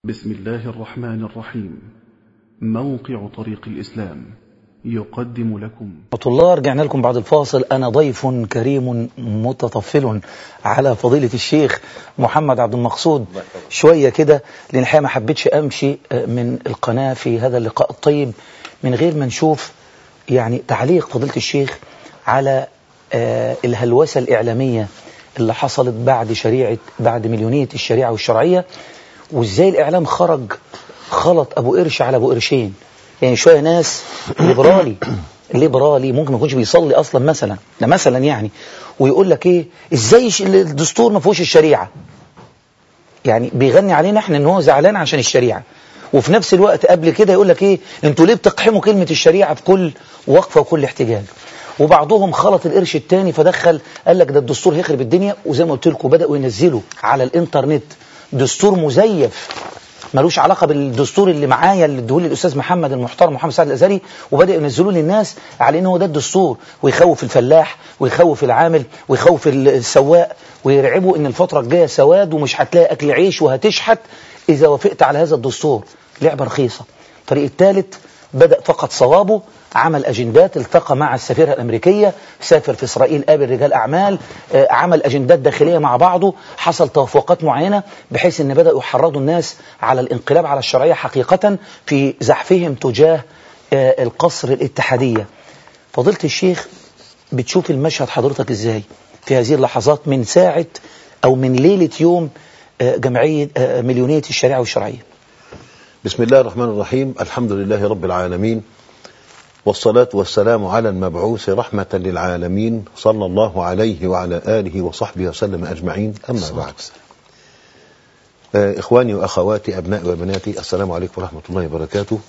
بسم الله الرحمن الرحيم موقع طريق الإسلام يقدم لكم ورحمة الله رجعنا لكم بعد الفاصل أنا ضيف كريم متطفل على فضيلة الشيخ محمد عبد المقصود شوية كده لأن الحقيقة ما حبيتش أمشي من القناة في هذا اللقاء الطيب من غير ما نشوف يعني تعليق فضيلة الشيخ على آه الهلوسة الإعلامية اللي حصلت بعد شريعة بعد مليونية الشريعة والشرعية وإزاي الإعلام خرج خلط أبو قرش على أبو قرشين يعني شوية ناس ليبرالي ليبرالي ممكن ما يكونش بيصلي أصلا مثلا ده مثلا يعني ويقول لك إيه إزاي الدستور ما فيهوش الشريعة يعني بيغني علينا احنا ان هو زعلان عشان الشريعة وفي نفس الوقت قبل كده يقول لك ايه انتوا ليه بتقحموا كلمة الشريعة في كل وقفة وكل احتجاج وبعضهم خلط القرش التاني فدخل قال لك ده الدستور هيخرب الدنيا وزي ما قلت لكم بدأوا ينزلوا على الانترنت دستور مزيف ملوش علاقة بالدستور اللي معايا اللي ادهولي الأستاذ محمد المحترم محمد سعد الأزهري وبدأ ينزلوه للناس على إنه ده الدستور ويخوف الفلاح ويخوف العامل ويخوف السواق ويرعبوا إن الفترة الجاية سواد ومش هتلاقي أكل عيش وهتشحت إذا وافقت على هذا الدستور لعبة رخيصة الفريق الثالث بدأ فقط صوابه عمل أجندات التقى مع السفيرة الأمريكية سافر في إسرائيل قابل رجال أعمال عمل أجندات داخلية مع بعضه حصل توافقات معينة بحيث أن بدأوا يحرضوا الناس على الانقلاب على الشرعية حقيقة في زحفهم تجاه القصر الاتحادية فضيلة الشيخ بتشوف المشهد حضرتك إزاي في هذه اللحظات من ساعة أو من ليلة يوم جمعية مليونية الشريعة والشرعية بسم الله الرحمن الرحيم الحمد لله رب العالمين والصلاة والسلام على المبعوث رحمة للعالمين صلى الله عليه وعلى آله وصحبه وسلم أجمعين أما بعد آه إخواني وأخواتي أبنائي وبناتي السلام عليكم ورحمة الله وبركاته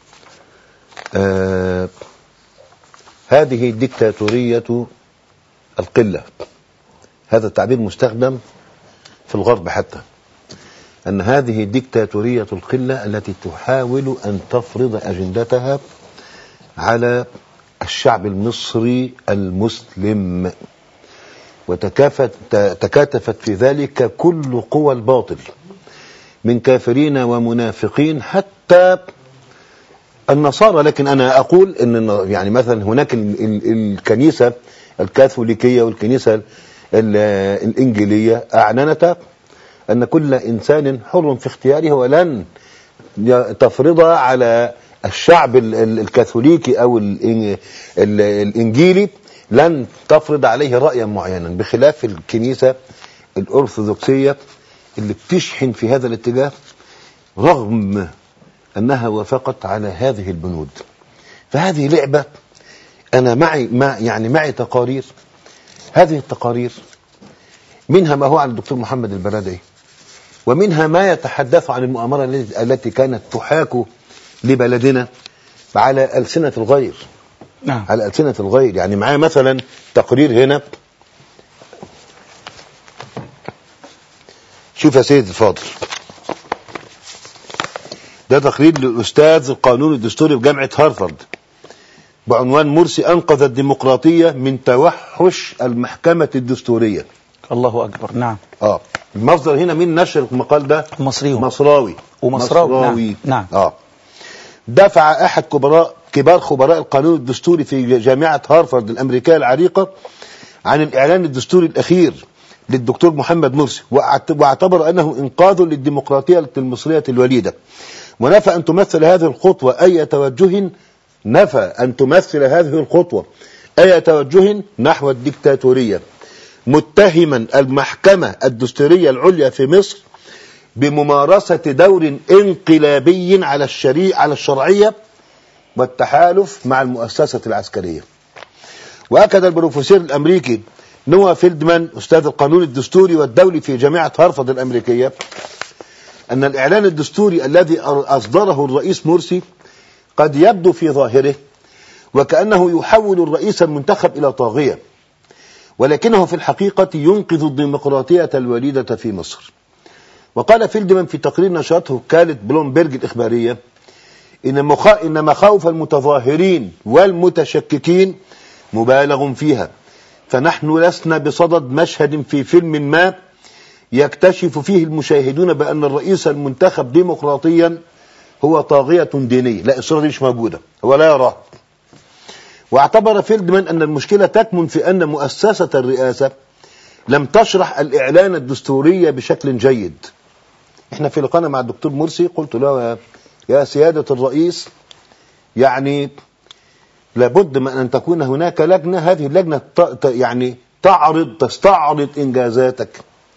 آه هذه ديكتاتورية القلة هذا التعبير مستخدم في الغرب حتى أن هذه ديكتاتورية القلة التي تحاول أن تفرض أجندتها على الشعب المصري المسلم وتكافت تكاتفت في ذلك كل قوى الباطل من كافرين ومنافقين حتى النصارى لكن أنا أقول أن يعني مثلا هناك الكنيسة الكاثوليكية والكنيسة الإنجيلية أعلنتا أن كل إنسان حر في اختياره ولن تفرض على الشعب الكاثوليكي أو الإنجيلي لن تفرض عليه رأيا معينا بخلاف الكنيسة الأرثوذكسية اللي بتشحن في هذا الاتجاه رغم أنها وافقت على هذه البنود فهذه لعبة أنا معي ما يعني معي تقارير هذه التقارير منها ما هو عن الدكتور محمد البرادعي ومنها ما يتحدث عن المؤامرة التي كانت تحاك لبلدنا على ألسنة الغير نعم. على ألسنة الغير يعني معايا مثلا تقرير هنا شوف يا سيد الفاضل ده تقرير للأستاذ القانون الدستوري بجامعة هارفارد بعنوان مرسي أنقذ الديمقراطية من توحش المحكمة الدستورية الله أكبر نعم اه المصدر هنا مين نشر المقال ده مصريون مصراوي ومصراوي مصراوي نعم. نعم. اه دفع احد كبراء كبار خبراء القانون الدستوري في جامعه هارفارد الامريكيه العريقه عن الاعلان الدستوري الاخير للدكتور محمد مرسي واعتبر انه انقاذ للديمقراطيه المصريه الوليده ونفى ان تمثل هذه الخطوه اي توجه نفى ان تمثل هذه الخطوه اي توجه نحو الديكتاتوريه متهما المحكمة الدستورية العليا في مصر بممارسة دور انقلابي على الشريعة على الشرعية والتحالف مع المؤسسة العسكرية وأكد البروفيسور الأمريكي نوا فيلدمان أستاذ القانون الدستوري والدولي في جامعة هارفارد الأمريكية أن الإعلان الدستوري الذي أصدره الرئيس مرسي قد يبدو في ظاهره وكأنه يحول الرئيس المنتخب إلى طاغية ولكنه في الحقيقة ينقذ الديمقراطية الوليدة في مصر وقال فيلدمان في تقرير نشاطه وكالة بلومبرج الإخبارية إن, مخا... إن مخاوف المتظاهرين والمتشككين مبالغ فيها فنحن لسنا بصدد مشهد في فيلم ما يكتشف فيه المشاهدون بأن الرئيس المنتخب ديمقراطيا هو طاغية دينية لا الصورة دي مش موجودة هو لا يراها واعتبر فيلدمان أن المشكلة تكمن في أن مؤسسة الرئاسة لم تشرح الإعلان الدستورية بشكل جيد احنا في لقاءنا مع الدكتور مرسي قلت له يا- يا سيادة الرئيس يعني لابد من أن تكون هناك لجنة هذه اللجنة ت- ت- يعني تعرض تستعرض إنجازاتك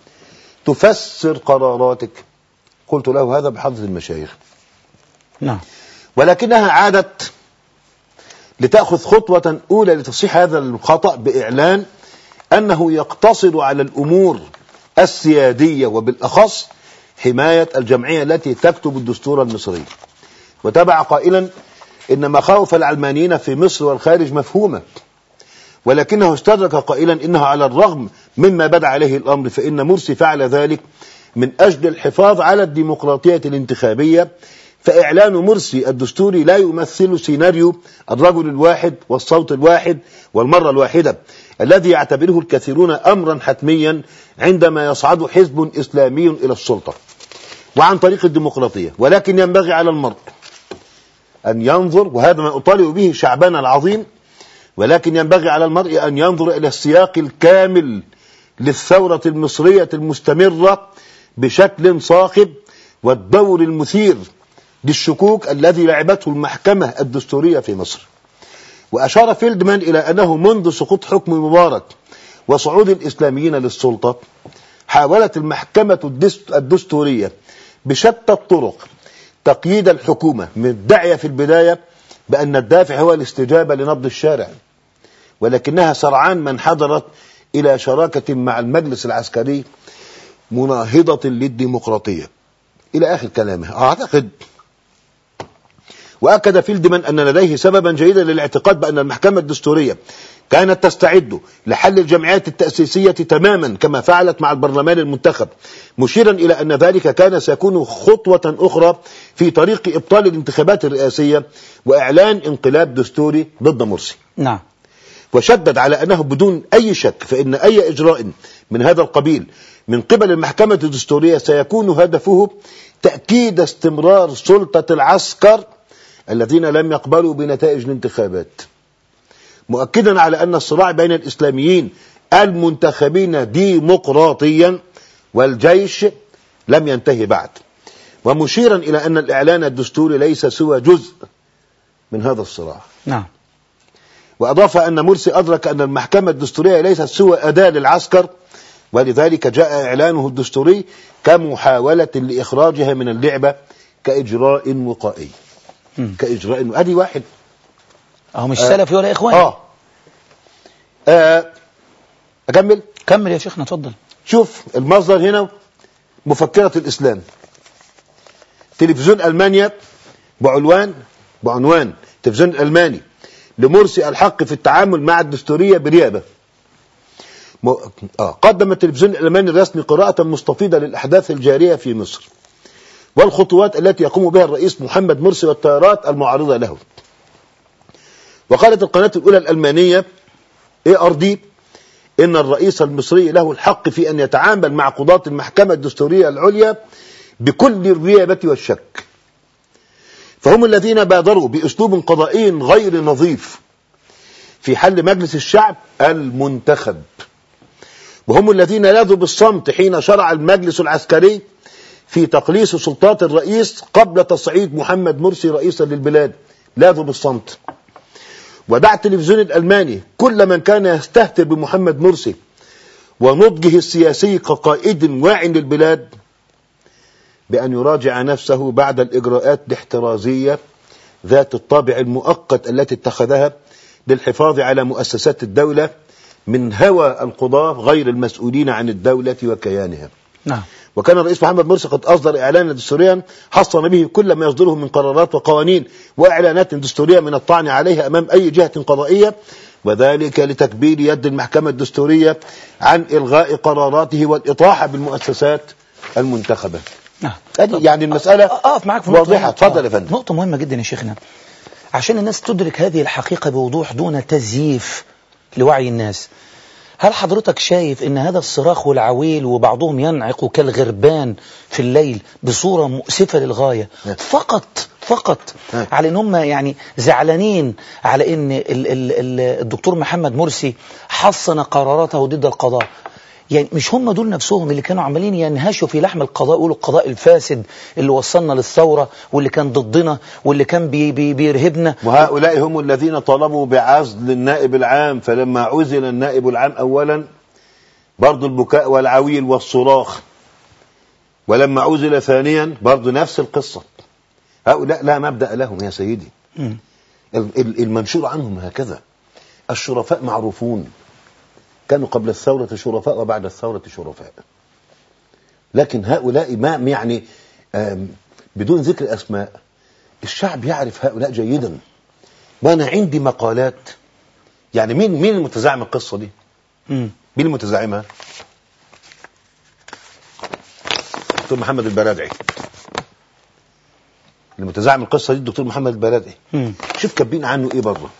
تفسر قراراتك قلت له هذا بحضرة المشايخ نعم ولكنها عادت لتأخذ خطوة أولى لتصحيح هذا الخطأ بإعلان أنه يقتصر على الأمور السيادية وبالأخص حماية الجمعية التي تكتب الدستور المصري وتبع قائلا إن مخاوف العلمانيين في مصر والخارج مفهومة ولكنه استدرك قائلا إنه على الرغم مما بدا عليه الأمر فإن مرسي فعل ذلك من أجل الحفاظ على الديمقراطية الانتخابية فإعلان مرسي الدستوري لا يمثل سيناريو الرجل الواحد والصوت الواحد والمرة الواحدة الذي يعتبره الكثيرون أمرا حتميا عندما يصعد حزب إسلامي إلى السلطة وعن طريق الديمقراطية ولكن ينبغي على المرء أن ينظر وهذا ما أطالب به شعبنا العظيم ولكن ينبغي على المرء أن ينظر إلى السياق الكامل للثورة المصرية المستمرة بشكل صاخب والدور المثير للشكوك الذي لعبته المحكمة الدستورية في مصر وأشار فيلدمان إلى أنه منذ سقوط حكم مبارك وصعود الإسلاميين للسلطة حاولت المحكمة الدست- الدستورية بشتى الطرق تقييد الحكومة مدعية في البداية بأن الدافع هو الاستجابة لنبض الشارع ولكنها سرعان ما انحدرت إلى شراكة مع المجلس العسكري مناهضة للديمقراطية إلى آخر كلامه أعتقد وأكد فيلدمان أن لديه سببا جيدا للاعتقاد بأن المحكمة الدستورية كانت تستعد لحل الجمعيات التأسيسية تماما كما فعلت مع البرلمان المنتخب مشيرا إلى أن ذلك كان سيكون خطوة أخرى في طريق إبطال الانتخابات الرئاسية وإعلان انقلاب دستوري ضد مرسي نعم وشدد على أنه بدون أي شك فإن أي إجراء من هذا القبيل من قبل المحكمة الدستورية سيكون هدفه تأكيد استمرار سلطة العسكر الذين لم يقبلوا بنتائج الانتخابات مؤكدا على أن الصراع بين الإسلاميين المنتخبين ديمقراطيا والجيش لم ينتهي بعد ومشيرا إلى أن الإعلان الدستوري ليس سوى جزء من هذا الصراع نعم وأضاف أن مرسي أدرك أن المحكمة الدستورية ليست سوى أداة للعسكر ولذلك جاء إعلانه الدستوري كمحاولة لإخراجها من اللعبة كإجراء وقائي مم. كإجراء أدي واحد أهو مش آه. سلفي ولا إخواني آه. آه. أكمل كمل يا شيخنا اتفضل شوف المصدر هنا مفكرة الإسلام تلفزيون ألمانيا بعنوان بعنوان تلفزيون الألماني لمرسي الحق في التعامل مع الدستورية بريابة م... آه. قدم التلفزيون الألماني الرسمي قراءة مستفيضة للأحداث الجارية في مصر والخطوات التي يقوم بها الرئيس محمد مرسي والتيارات المعارضة له وقالت القناة الأولى الألمانية اي ار دي إن الرئيس المصري له الحق في أن يتعامل مع قضاة المحكمة الدستورية العليا بكل الريابة والشك فهم الذين بادروا بأسلوب قضائي غير نظيف في حل مجلس الشعب المنتخب وهم الذين لاذوا بالصمت حين شرع المجلس العسكري في تقليص سلطات الرئيس قبل تصعيد محمد مرسي رئيسا للبلاد لاذوا بالصمت ودعا التلفزيون الألماني كل من كان يستهتر بمحمد مرسي ونضجه السياسي كقائد واع للبلاد بأن يراجع نفسه بعد الإجراءات الاحترازية ذات الطابع المؤقت التي اتخذها للحفاظ على مؤسسات الدولة من هوى القضاة غير المسؤولين عن الدولة وكيانها نعم وكان الرئيس محمد مرسي قد أصدر إعلانا دستوريا حصن به كل ما يصدره من قرارات وقوانين وإعلانات دستورية من الطعن عليها أمام أي جهة قضائية وذلك لتكبير يد المحكمة الدستورية عن إلغاء قراراته والإطاحة بالمؤسسات المنتخبة نعم أدي يعني المسألة أقف معاك في نقطة واضحة مهمة. اتفضل يا آه، فندم نقطة مهمة جدا يا شيخنا عشان الناس تدرك هذه الحقيقة بوضوح دون تزييف لوعي الناس هل حضرتك شايف ان هذا الصراخ والعويل وبعضهم ينعق كالغربان في الليل بصورة مؤسفة للغاية نعم. فقط فقط نعم. على ان هم يعني زعلانين على ان ال ال ال الدكتور محمد مرسي حصن قراراته ضد القضاء يعني مش هم دول نفسهم اللي كانوا عمالين ينهشوا في لحم القضاء يقولوا القضاء الفاسد اللي وصلنا للثورة واللي كان ضدنا واللي كان بي بي بيرهبنا وهؤلاء هم الذين طلبوا بعزل النائب العام فلما عزل النائب العام أولا برضو البكاء والعويل والصراخ ولما عزل ثانيا برضو نفس القصة هؤلاء لا مبدأ لهم يا سيدي مم. ال- ال- المنشور عنهم هكذا الشرفاء معروفون كانوا قبل الثورة شرفاء وبعد الثورة شرفاء لكن هؤلاء ما يعني آم، بدون ذكر أسماء الشعب يعرف هؤلاء جيدا وأنا عندي مقالات يعني مين مين المتزعم القصة دي مم. مين المتزعمها دكتور محمد البرادعي المتزعم القصة دي الدكتور محمد البرادعي مم. شوف كاتبين عنه ايه بره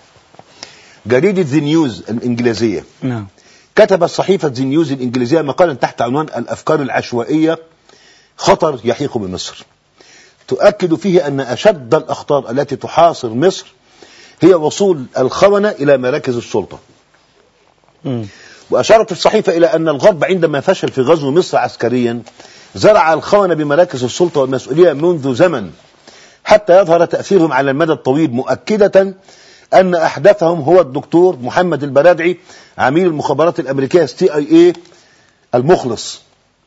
جريدة ذا نيوز الإنجليزية نعم كتبت صحيفة ذا نيوز الإنجليزية مقالا تحت عنوان الأفكار العشوائية خطر يحيق بمصر تؤكد فيه أن أشد الأخطار التي تحاصر مصر هي وصول الخونة إلى مراكز السلطة مم. وأشارت الصحيفة إلى أن الغرب عندما فشل في غزو مصر عسكريا زرع الخونة بمراكز السلطة والمسؤولية منذ زمن حتى يظهر تأثيرهم على المدى الطويل مؤكدة أن أحدثهم هو الدكتور محمد البرادعي عميل المخابرات الأمريكية سي اي اي المخلص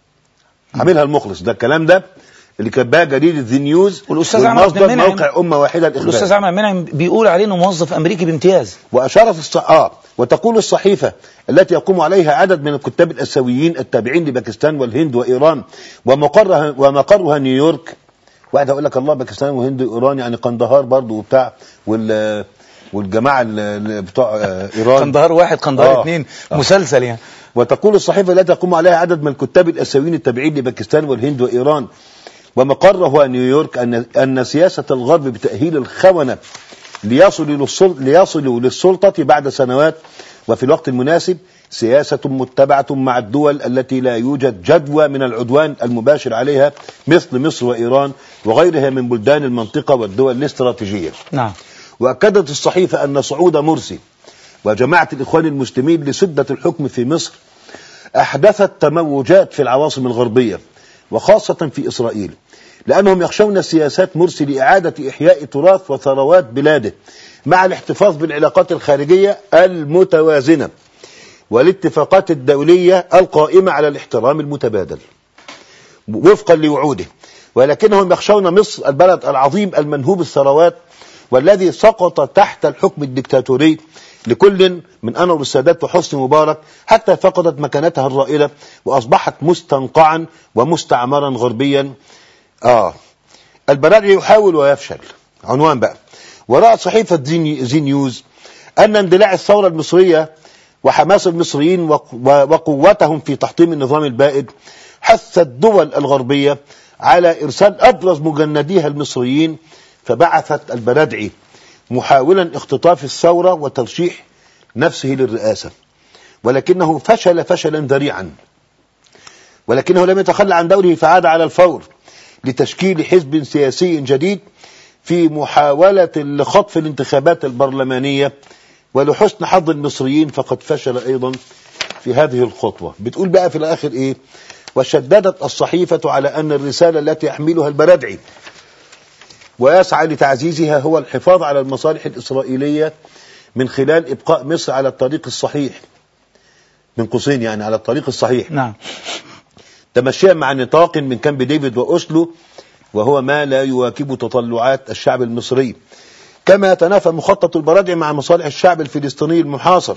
عاملها المخلص ده الكلام ده اللي كتبها جريدة ذا نيوز والأستاذ عمرو عبد والمصدر المنعم- موقع أمة واحدة الأستاذ الإخبار عمرو منعم بيقول عليه انه موظف أمريكي بامتياز وأشارت الص... آه وتقول الصحيفة التي يقوم عليها عدد من الكتاب الآسيويين التابعين لباكستان والهند وإيران ومقرها ومقرها نيويورك واحد هيقول لك الله باكستان وهند وإيران يعني قندهار برضو وبتاع وال والجماعة ال- ال- بتوع آه، إيران قندهار واحد قندهار آه. اثنين آه. مسلسل يعني وتقول الصحيفة التي يقوم عليها عدد من الكتاب الآسيويين التابعين لباكستان والهند وإيران ومقره هو نيويورك أن أن سياسة الغرب بتأهيل الخونة ليصلوا للسلطة, ليصلوا للسلطة بعد سنوات وفي الوقت المناسب سياسة متبعة مع الدول التي لا يوجد جدوى من العدوان المباشر عليها مثل مصر وإيران وغيرها من بلدان المنطقة والدول الاستراتيجية نعم وأكدت الصحيفة أن صعود مرسي وجماعة الإخوان المسلمين لسدة الحكم في مصر أحدثت تموجات في العواصم الغربية وخاصة في إسرائيل لأنهم يخشون سياسات مرسي لإعادة إحياء تراث وثروات بلاده مع الاحتفاظ بالعلاقات الخارجية المتوازنة والاتفاقات الدولية القائمة على الاحترام المتبادل وفقا لوعوده ولكنهم يخشون مصر البلد العظيم المنهوب الثروات والذي سقط تحت الحكم الدكتاتوري لكل من أنور السادات وحسني مبارك حتى فقدت مكانتها الرائلة وأصبحت مستنقعا ومستعمرا غربيا آه البرادعي يحاول ويفشل عنوان بقى ورأت صحيفة زي زي نيوز أن اندلاع الثورة المصرية وحماس المصريين وق- وقوتهم في تحطيم النظام البائد حث الدول الغربية على إرسال أبرز مجنديها المصريين فبعثت البرادعي محاولا اختطاف الثورة وترشيح نفسه للرئاسة ولكنه فشل فشلا ذريعا ولكنه لم يتخلى عن دوره فعاد على الفور لتشكيل حزب سياسي جديد في محاولة لخطف الانتخابات البرلمانية ولحسن حظ المصريين فقد فشل أيضا في هذه الخطوة بتقول بقى في الآخر إيه وشددت الصحيفة على أن الرسالة التي يحملها البرادعي ويسعى لتعزيزها هو الحفاظ على المصالح الإسرائيلية من خلال إبقاء مصر على الطريق الصحيح من قوسين يعني على الطريق الصحيح نعم تمشيا مع نطاق من كامب ديفيد وأسلو وهو ما لا يواكب تطلعات الشعب المصري كما يتنافى مخطط البرادعي مع مصالح الشعب الفلسطيني المحاصر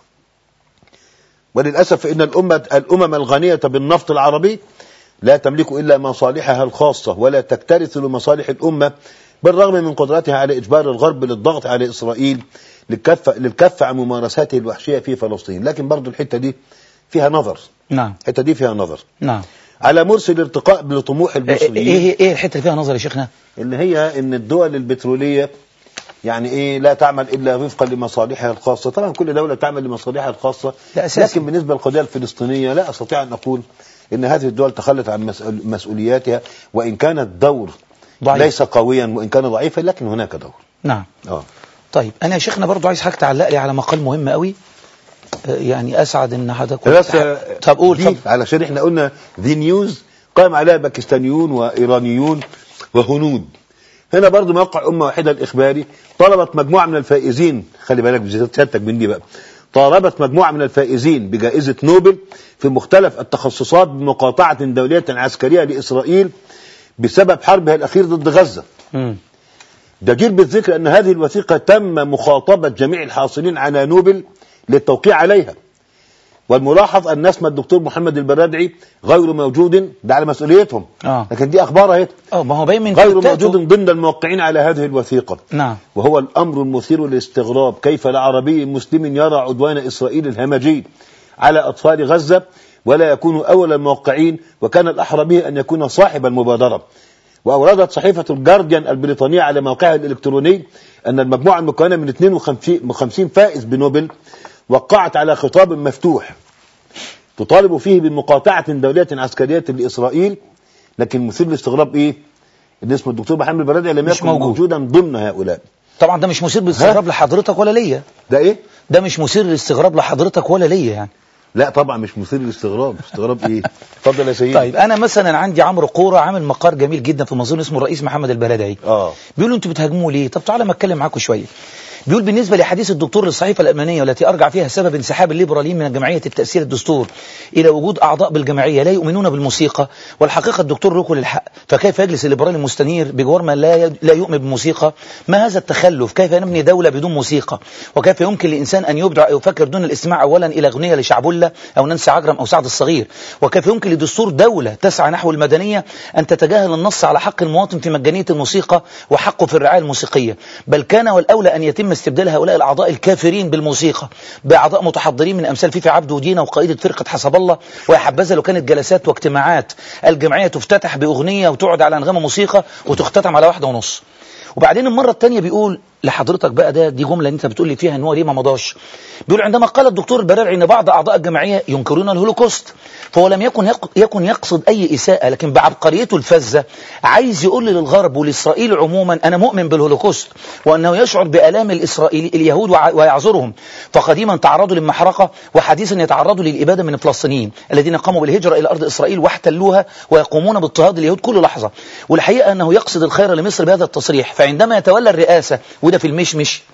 وللأسف فإن الأمة الأمم الغنية بالنفط العربي لا تملك إلا مصالحها الخاصة ولا تكترث لمصالح الأمة بالرغم من قدرتها على إجبار الغرب للضغط على إسرائيل للكف, للكف عن ممارساته الوحشية في فلسطين لكن برضو الحتة دي فيها نظر نعم الحتة دي فيها نظر نعم على مرسي الارتقاء بطموح ايه المصريين ايه ايه الحته اللي فيها نظر يا شيخنا اللي هي ان الدول البترولية يعني ايه لا تعمل الا وفقا لمصالحها الخاصه طبعا كل دوله تعمل لمصالحها الخاصه ده أساسي. لكن بالنسبه للقضيه الفلسطينيه لا استطيع ان اقول ان هذه الدول تخلت عن مسؤول- مسؤولياتها وان كان الدور ضعيف. ليس قويا وان كان ضعيفا لكن هناك دور نعم اه طيب انا يا شيخنا برضو عايز حضرتك تعلق لي على مقال مهم قوي آه، يعني اسعد ان حضرتك بس طب قول دي اتفضل. علشان احنا قلنا ذي نيوز قائم عليها باكستانيون وايرانيون وهنود هنا برضو موقع أمة واحدة الإخباري طلبت مجموعة من الفائزين خلي بالك بزيادتك من دي بقى طالبت مجموعة من الفائزين بجائزة نوبل في مختلف التخصصات بمقاطعة دولية عسكرية لإسرائيل بسبب حربها الأخير ضد غزة مم. جدير بالذكر أن هذه الوثيقة تم مخاطبة جميع الحاصلين على نوبل للتوقيع عليها والملاحظ أن اسم الدكتور محمد البرادعي غير موجود ده على مسؤوليتهم اه لكن دي أخبار اهي اه ما هو باين من غير كتابته. موجود ضمن الموقعين على هذه الوثيقة نعم وهو الأمر المثير للاستغراب كيف لعربي مسلم يرى عدوان إسرائيل الهمجي على أطفال غزة ولا يكون أول الموقعين وكان الأحرى به أن يكون صاحب المبادرة وأوردت صحيفة الجارديان البريطانية على موقعها الإلكتروني أن المجموعة المكونة من 52 فائز بنوبل وقعت على خطاب مفتوح تطالب فيه بمقاطعة دولية عسكرية لإسرائيل لكن مثير للاستغراب إيه؟ إن اسم الدكتور محمد البرادعي لم مش يكن موجود. موجودا ضمن هؤلاء طبعا ده مش مثير للاستغراب لحضرتك ولا ليا ده إيه؟ ده مش مثير للاستغراب لحضرتك ولا ليا يعني لا طبعا مش مثير للاستغراب استغراب ايه اتفضل يا سيدي طيب انا مثلا عندي عمرو قوره عامل مقال جميل جدا في منظور اسمه الرئيس محمد البلدعي اه بيقولوا انتوا بتهاجموه ليه طب تعالى ما اتكلم معاكم شويه بيقول بالنسبه لحديث الدكتور للصحيفه الالمانيه والتي ارجع فيها سبب انسحاب الليبراليين من جمعيه التاثير الدستور الى وجود اعضاء بالجمعيه لا يؤمنون بالموسيقى والحقيقه الدكتور ركن للحق فكيف يجلس الليبرالي المستنير بجوار من لا ي- لا يؤمن بالموسيقى ما هذا التخلف كيف نبني دوله بدون موسيقى وكيف يمكن لانسان ان يبدع او يفكر دون الاستماع اولا الى اغنيه لشعبله او نانسي عجرم او سعد الصغير وكيف يمكن لدستور دوله تسعى نحو المدنيه ان تتجاهل النص على حق المواطن في مجانيه الموسيقى وحقه في الرعايه الموسيقيه بل كان والاولى ان يتم استبدال هؤلاء الاعضاء الكافرين بالموسيقى باعضاء متحضرين من امثال فيفي عبده ودينا وقائده فرقه حسب الله ويا حبذا لو كانت جلسات واجتماعات الجمعيه تفتتح باغنيه وتقعد على انغام موسيقى وتختتم على واحده ونص وبعدين المرة الثانية بيقول لحضرتك بقى ده دي جملة انت بتقول لي فيها ان هو ليه ما مضاش بيقول عندما قال الدكتور البرارعي ان بعض اعضاء الجمعية ينكرون الهولوكوست فهو لم يكن يق- يكن يقصد اي اساءة لكن بعبقريته الفذة عايز يقول للغرب ولاسرائيل عموما انا مؤمن بالهولوكوست وانه يشعر بالام الاسرائيلي اليهود وع- ويعذرهم فقديما تعرضوا للمحرقة وحديثا يتعرضوا للابادة من الفلسطينيين الذين قاموا بالهجرة الى ارض اسرائيل واحتلوها ويقومون باضطهاد اليهود كل لحظة والحقيقة انه يقصد الخير لمصر بهذا التصريح فعندما يتولى الرئاسة وده في المشمش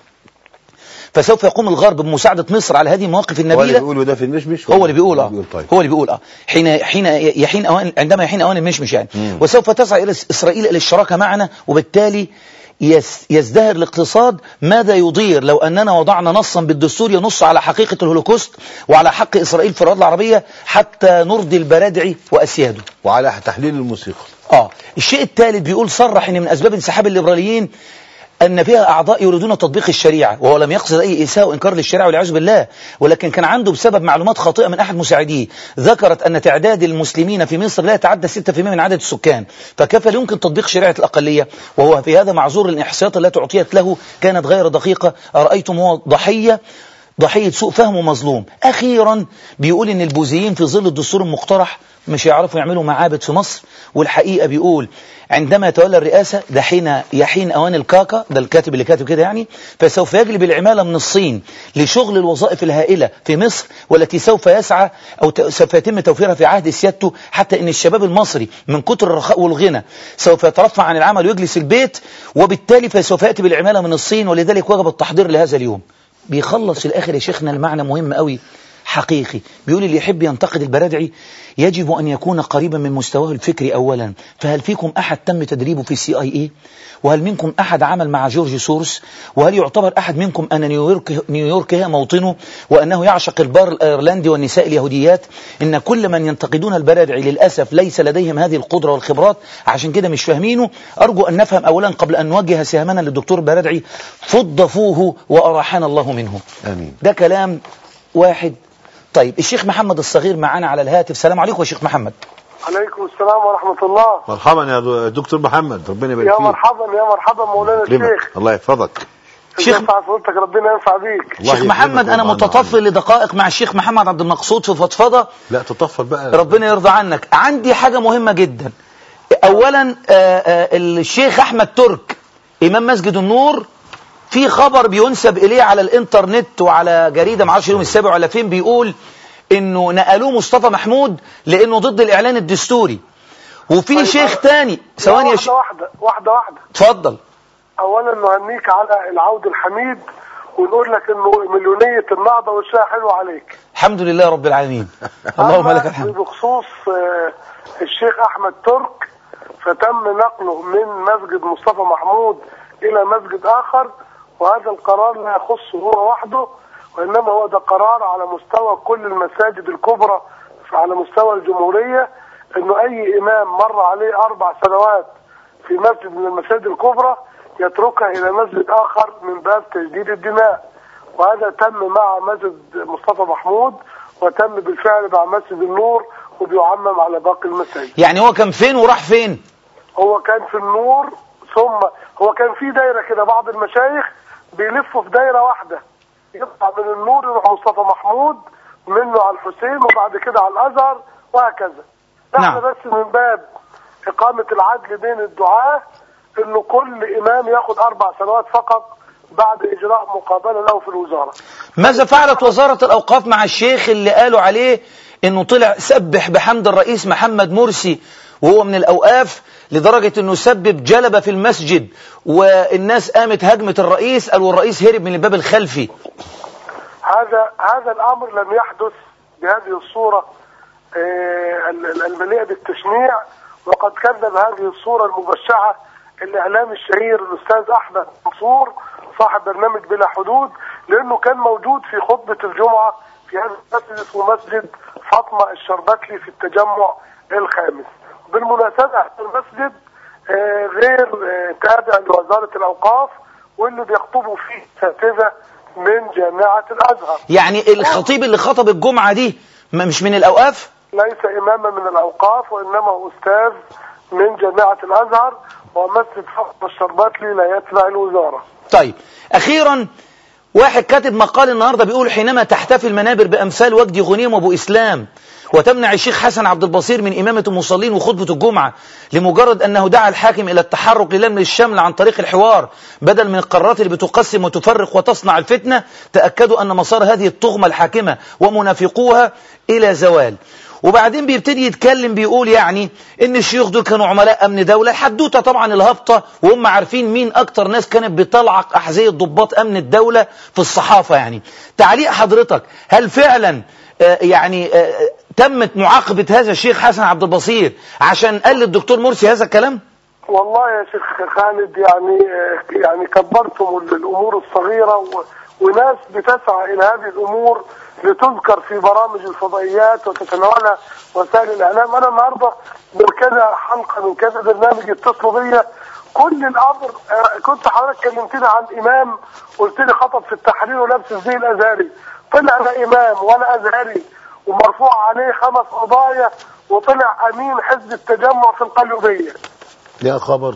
فسوف يقوم الغرب بمساعدة مصر على هذه المواقف هو اللي النبيلة بيقوله ده في المشمش هو اللي بيقول اه طيب هو اللي بيقول اه حين حين يحين اوان عندما يحين اوان المشمش يعني مم. وسوف تسعى الى اسرائيل الى الشراكه معنا وبالتالي يس يزدهر الاقتصاد ماذا يضير لو اننا وضعنا نصا بالدستور ينص على حقيقه الهولوكوست وعلى حق اسرائيل في الارض العربيه حتى نرضي البرادعي واسياده وعلى تحليل الموسيقى اه الشيء الثالث بيقول صرح ان من اسباب انسحاب الليبراليين ان فيها اعضاء يريدون تطبيق الشريعه وهو لم يقصد اي اساءه وانكار للشريعه والعياذ بالله ولكن كان عنده بسبب معلومات خاطئه من احد مساعديه ذكرت ان تعداد المسلمين في مصر لا يتعدى 6% من عدد السكان فكيف يمكن تطبيق شريعه الاقليه وهو في هذا معذور الاحصائيات التي اعطيت له كانت غير دقيقه ارايتم هو ضحيه ضحية سوء فهم ومظلوم أخيرا بيقول إن البوذيين في ظل الدستور المقترح مش هيعرفوا يعملوا معابد في مصر والحقيقة بيقول عندما يتولى الرئاسة ده حين يحين أوان الكاكا ده الكاتب اللي كاتب كده يعني فسوف يجلب العمالة من الصين لشغل الوظائف الهائلة في مصر والتي سوف يسعى أو ت- سوف يتم توفيرها في عهد سيادته حتى إن الشباب المصري من كتر الرخاء والغنى سوف يترفع عن العمل ويجلس البيت وبالتالي فسوف يأتي بالعمالة من الصين ولذلك وجب التحضير لهذا اليوم بيخلص في الآخر يا شيخنا المعنى مهم قوي حقيقي بيقول اللي يحب ينتقد البرادعي يجب أن يكون قريبا من مستواه الفكري أولا فهل فيكم أحد تم تدريبه في سي اي اي وهل منكم أحد عمل مع جورج سورس وهل يعتبر أحد منكم أن نيويورك, نيويورك هي موطنه وأنه يعشق البار الأيرلندي والنساء اليهوديات إن كل من ينتقدون البرادعي للأسف ليس لديهم هذه القدرة والخبرات عشان كده مش فاهمينه أرجو أن نفهم أولا قبل أن نوجه سهامنا للدكتور البرادعي فضفوه وأراحنا الله منه امين ده كلام واحد طيب الشيخ محمد الصغير معانا على الهاتف سلام عليكم يا شيخ محمد عليكم السلام ورحمة الله مرحبا يا دو- دكتور محمد ربنا يبارك يا فيك مرحبا يا مرحبا مولانا يكرمك. الشيخ الله يحفظك شيخ- شيخ فضلتك ربنا ينفع بيك الله شيخ يكرمك محمد انا ويرضى متطفل لدقائق مع الشيخ محمد عبد المقصود في فضفضه لا تطفل بقى ربنا يرضى عنك عندي حاجة مهمة جدا اولا آه، آه، الشيخ احمد ترك امام مسجد النور في خبر بينسب اليه على الانترنت وعلى جريدة معرفش اليوم السابع ولا فين بيقول انه نقلوه مصطفى محمود لانه ضد الاعلان الدستوري وفي طيب، شيخ أنا- تاني ثواني يا واحدة شيخ واحدة واحدة واحدة اتفضل اولا نهنيك على العود الحميد ونقول لك انه مليونية النهضة وشها حلو عليك الحمد لله رب العالمين اللهم أما لك الحمد بخصوص آه، الشيخ احمد ترك فتم نقله من مسجد مصطفى محمود الى مسجد اخر وهذا القرار لا يخصه هو وحده وانما هو ده قرار على مستوى كل المساجد الكبرى على مستوى الجمهورية انه اي امام مر عليه اربع سنوات في مسجد من المساجد الكبرى يتركها الى مسجد اخر من باب تجديد الدماء وهذا تم مع مسجد مصطفى محمود وتم بالفعل مع مسجد النور وبيعمم على باقي المساجد يعني هو كان فين وراح فين هو كان في النور ثم هو كان في دايره كده بعض المشايخ بيلفوا في دايره واحده يطلع من النور يروح مصطفى محمود منه على الحسين وبعد كده على الازهر وهكذا احنا نعم. بس من باب اقامه العدل بين الدعاه انه كل امام ياخد اربع سنوات فقط بعد اجراء مقابله له في الوزاره ماذا فعلت وزارة الأوقاف مع الشيخ اللي قالوا عليه انه طلع سبح بحمد الرئيس محمد مرسي وهو من الأوقاف لدرجة انه سبب جلبة في المسجد والناس قامت هجمت الرئيس قالوا الرئيس هرب من الباب الخلفي هذا هذا الامر لم يحدث بهذه الصوره آه، ال- ال- المليئه بالتشنيع وقد كذب هذه الصوره المبشعه الاعلامي الشهير الاستاذ احمد منصور صاحب برنامج بلا حدود لانه كان موجود في خطبه الجمعه في هذا المسجد اسمه مسجد فاطمه الشربتلي في التجمع الخامس بالمناسبه هذا المسجد آه، غير آه، تابع لوزاره الاوقاف واللي بيخطبوا فيه اساتذه من جامعه الازهر يعني الخطيب اللي خطب الجمعة دي ما- مش من الأوقاف ليس إماما من الأوقاف وإنما أستاذ من جامعة الأزهر ومسجد فاطمة الشرباتلي لا يتبع الوزارة طيب أخيرا واحد كاتب مقال النهاردة بيقول حينما تحتفي المنابر بأمثال وجدي غنيم وأبو إسلام وتمنع الشيخ حسن عبد البصير من إمامة المصلين وخطبة الجمعة لمجرد أنه دعا الحاكم إلى التحرك للم الشمل عن طريق الحوار بدل من القرارات اللي بتقسم وتفرق وتصنع الفتنة تأكدوا أن مسار هذه الطغمة الحاكمة ومنافقوها إلى زوال وبعدين بيبتدي يتكلم بيقول يعني ان الشيوخ دول كانوا عملاء امن دوله الحدوته طبعا الهابطه وهم عارفين مين اكتر ناس كانت بتلعق احذيه ضباط امن الدوله في الصحافه يعني تعليق حضرتك هل فعلا آه، يعني آه، تمت معاقبه هذا الشيخ حسن عبد البصير عشان قال للدكتور مرسي هذا الكلام والله يا شيخ خالد يعني يعني كبرتم الأمور الصغيرة و- وناس بتسعى إلى هذه الأمور لتذكر في برامج الفضائيات وتتناولها وسائل الإعلام أنا النهاردة من كذا حلقة من كذا برنامج يتصلوا بيا كل الأمر آه، كنت حضرتك كلمتني عن إمام قلت لي خطب في التحرير ولابس الزي الأزهري طلع لا إمام ولا أزهري ومرفوع عليه خمس قضايا وطلع أمين حزب التجمع في القليوبية يا خبر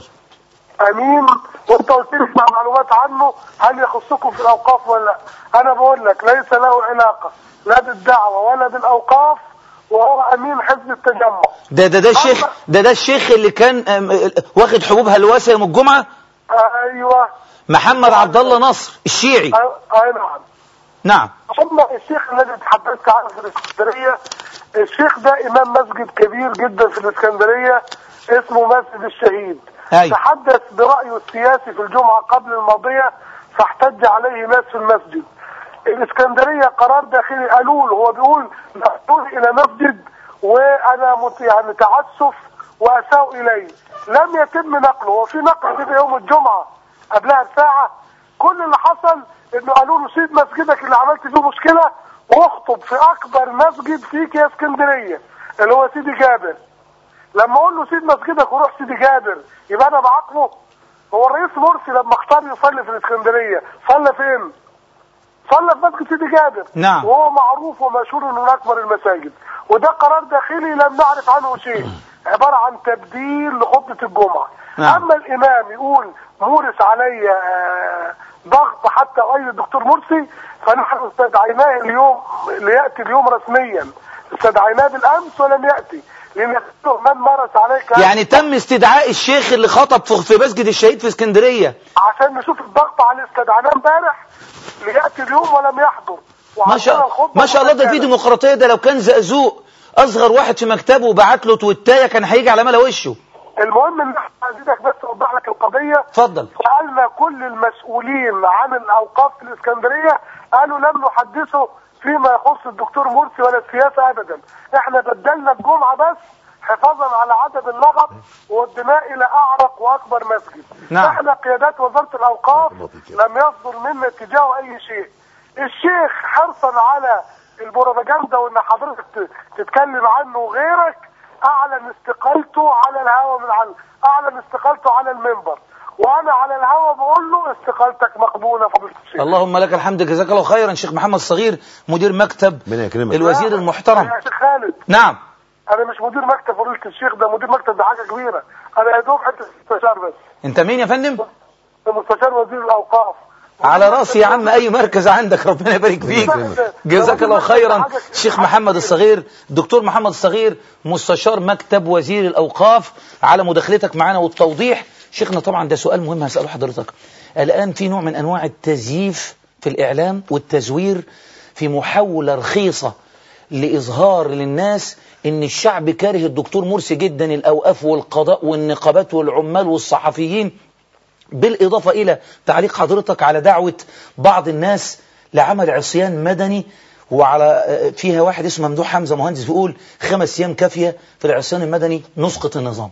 امين وانت قلت لي اسمع معلومات عنه هل يخصكم في الاوقاف ولا لا انا بقول لك ليس له علاقه لا بالدعوه ولا بالاوقاف وهو امين حزب التجمع ده ده ده الشيخ ده ده الشيخ اللي كان آم، آه، واخد حبوب هلوسه يوم الجمعه ايوه محمد عبد الله نصر الشيعي أي- اي نعم نعم ثم الشيخ الذي تحدثت عنه في الاسكندريه الشيخ ده امام مسجد كبير جدا في الاسكندريه اسمه مسجد الشهيد أي. تحدث برايه السياسي في الجمعه قبل الماضيه فاحتج عليه ناس في المسجد الاسكندريه قرار داخلي قالوا له هو بيقول نقول الى مسجد وانا مت يعني تعسف واساء اليه لم يتم نقله وفي نقل كده يوم الجمعه قبلها بساعه كل اللي حصل انه قالوا له سيب مسجدك اللي عملت فيه مشكله واخطب في اكبر مسجد فيك يا اسكندريه اللي هو سيدي جابر لما اقول له سيب مسجدك وروح سيدي جابر يبقى انا بعاقبه هو الرئيس مرسي لما اختار يصلي في الاسكندريه صلى فين؟ صلى في مسجد سيدي جابر نعم. وهو معروف ومشهور انه من اكبر المساجد وده قرار داخلي لم نعرف عنه شيء عباره عن تبديل لخطبه الجمعه نعم. اما الامام يقول مورس علي آه، ضغط حتى أؤيد الدكتور مرسي فنحن استدعيناه اليوم ليأتي اليوم رسميا استدعيناه بالأمس ولم يأتي لنسأله من مارس عليك يعني تم استدعاء الشيخ اللي خطب في- في مسجد الشهيد في اسكندرية عشان نشوف الضغط على استدعيناه امبارح ليأتي اليوم ولم يحضر ما شاء ما شاء الله ده في ديمقراطية ده لو كان زقزوق أصغر واحد في مكتبه وبعت له تويتاية كان هيجي على ملا وشه المهم ان احنا عايزينك بس اوضح لك القضيه اتفضل سالنا كل المسؤولين عن الاوقاف في الاسكندريه قالوا لم نحدثه فيما يخص الدكتور مرسي ولا السياسه ابدا احنا بدلنا الجمعه بس حفاظا على عدد اللغط والدماء الى اعرق واكبر مسجد نعم. احنا قيادات وزاره الاوقاف لم يصدر منا اتجاه اي شيء الشيخ حرصا على البروباجندا وان حضرتك ت- تتكلم عنه وغيرك اعلن استقالته على الهوا من على اعلن استقالته على المنبر وانا على الهوا بقول له استقالتك مقبوله فضيله الشيخ اللهم لك الحمد جزاك الله خيرا شيخ محمد الصغير مدير مكتب ربنا يكرمك. الوزير لا، المحترم يا شيخ خالد نعم انا مش مدير مكتب فضيله الشيخ ده مدير مكتب ده حاجه كبيره انا يا دوب حته مستشار بس انت مين يا فندم مستشار وزير الاوقاف على راسي يا عم اي مركز عندك ربنا يبارك فيك جزاك الله خيرا شيخ محمد الصغير دكتور محمد الصغير مستشار مكتب وزير الاوقاف على مداخلتك معنا والتوضيح شيخنا طبعا ده سؤال مهم هساله حضرتك الان في نوع من انواع التزييف في الاعلام والتزوير في محاوله رخيصه لاظهار للناس ان الشعب كاره الدكتور مرسي جدا الاوقاف والقضاء والنقابات والعمال والصحفيين بالإضافة إلى تعليق حضرتك على دعوة بعض الناس لعمل عصيان مدني وعلى فيها واحد اسمه ممدوح حمزة مهندس بيقول خمس أيام كافية في العصيان المدني نسقط النظام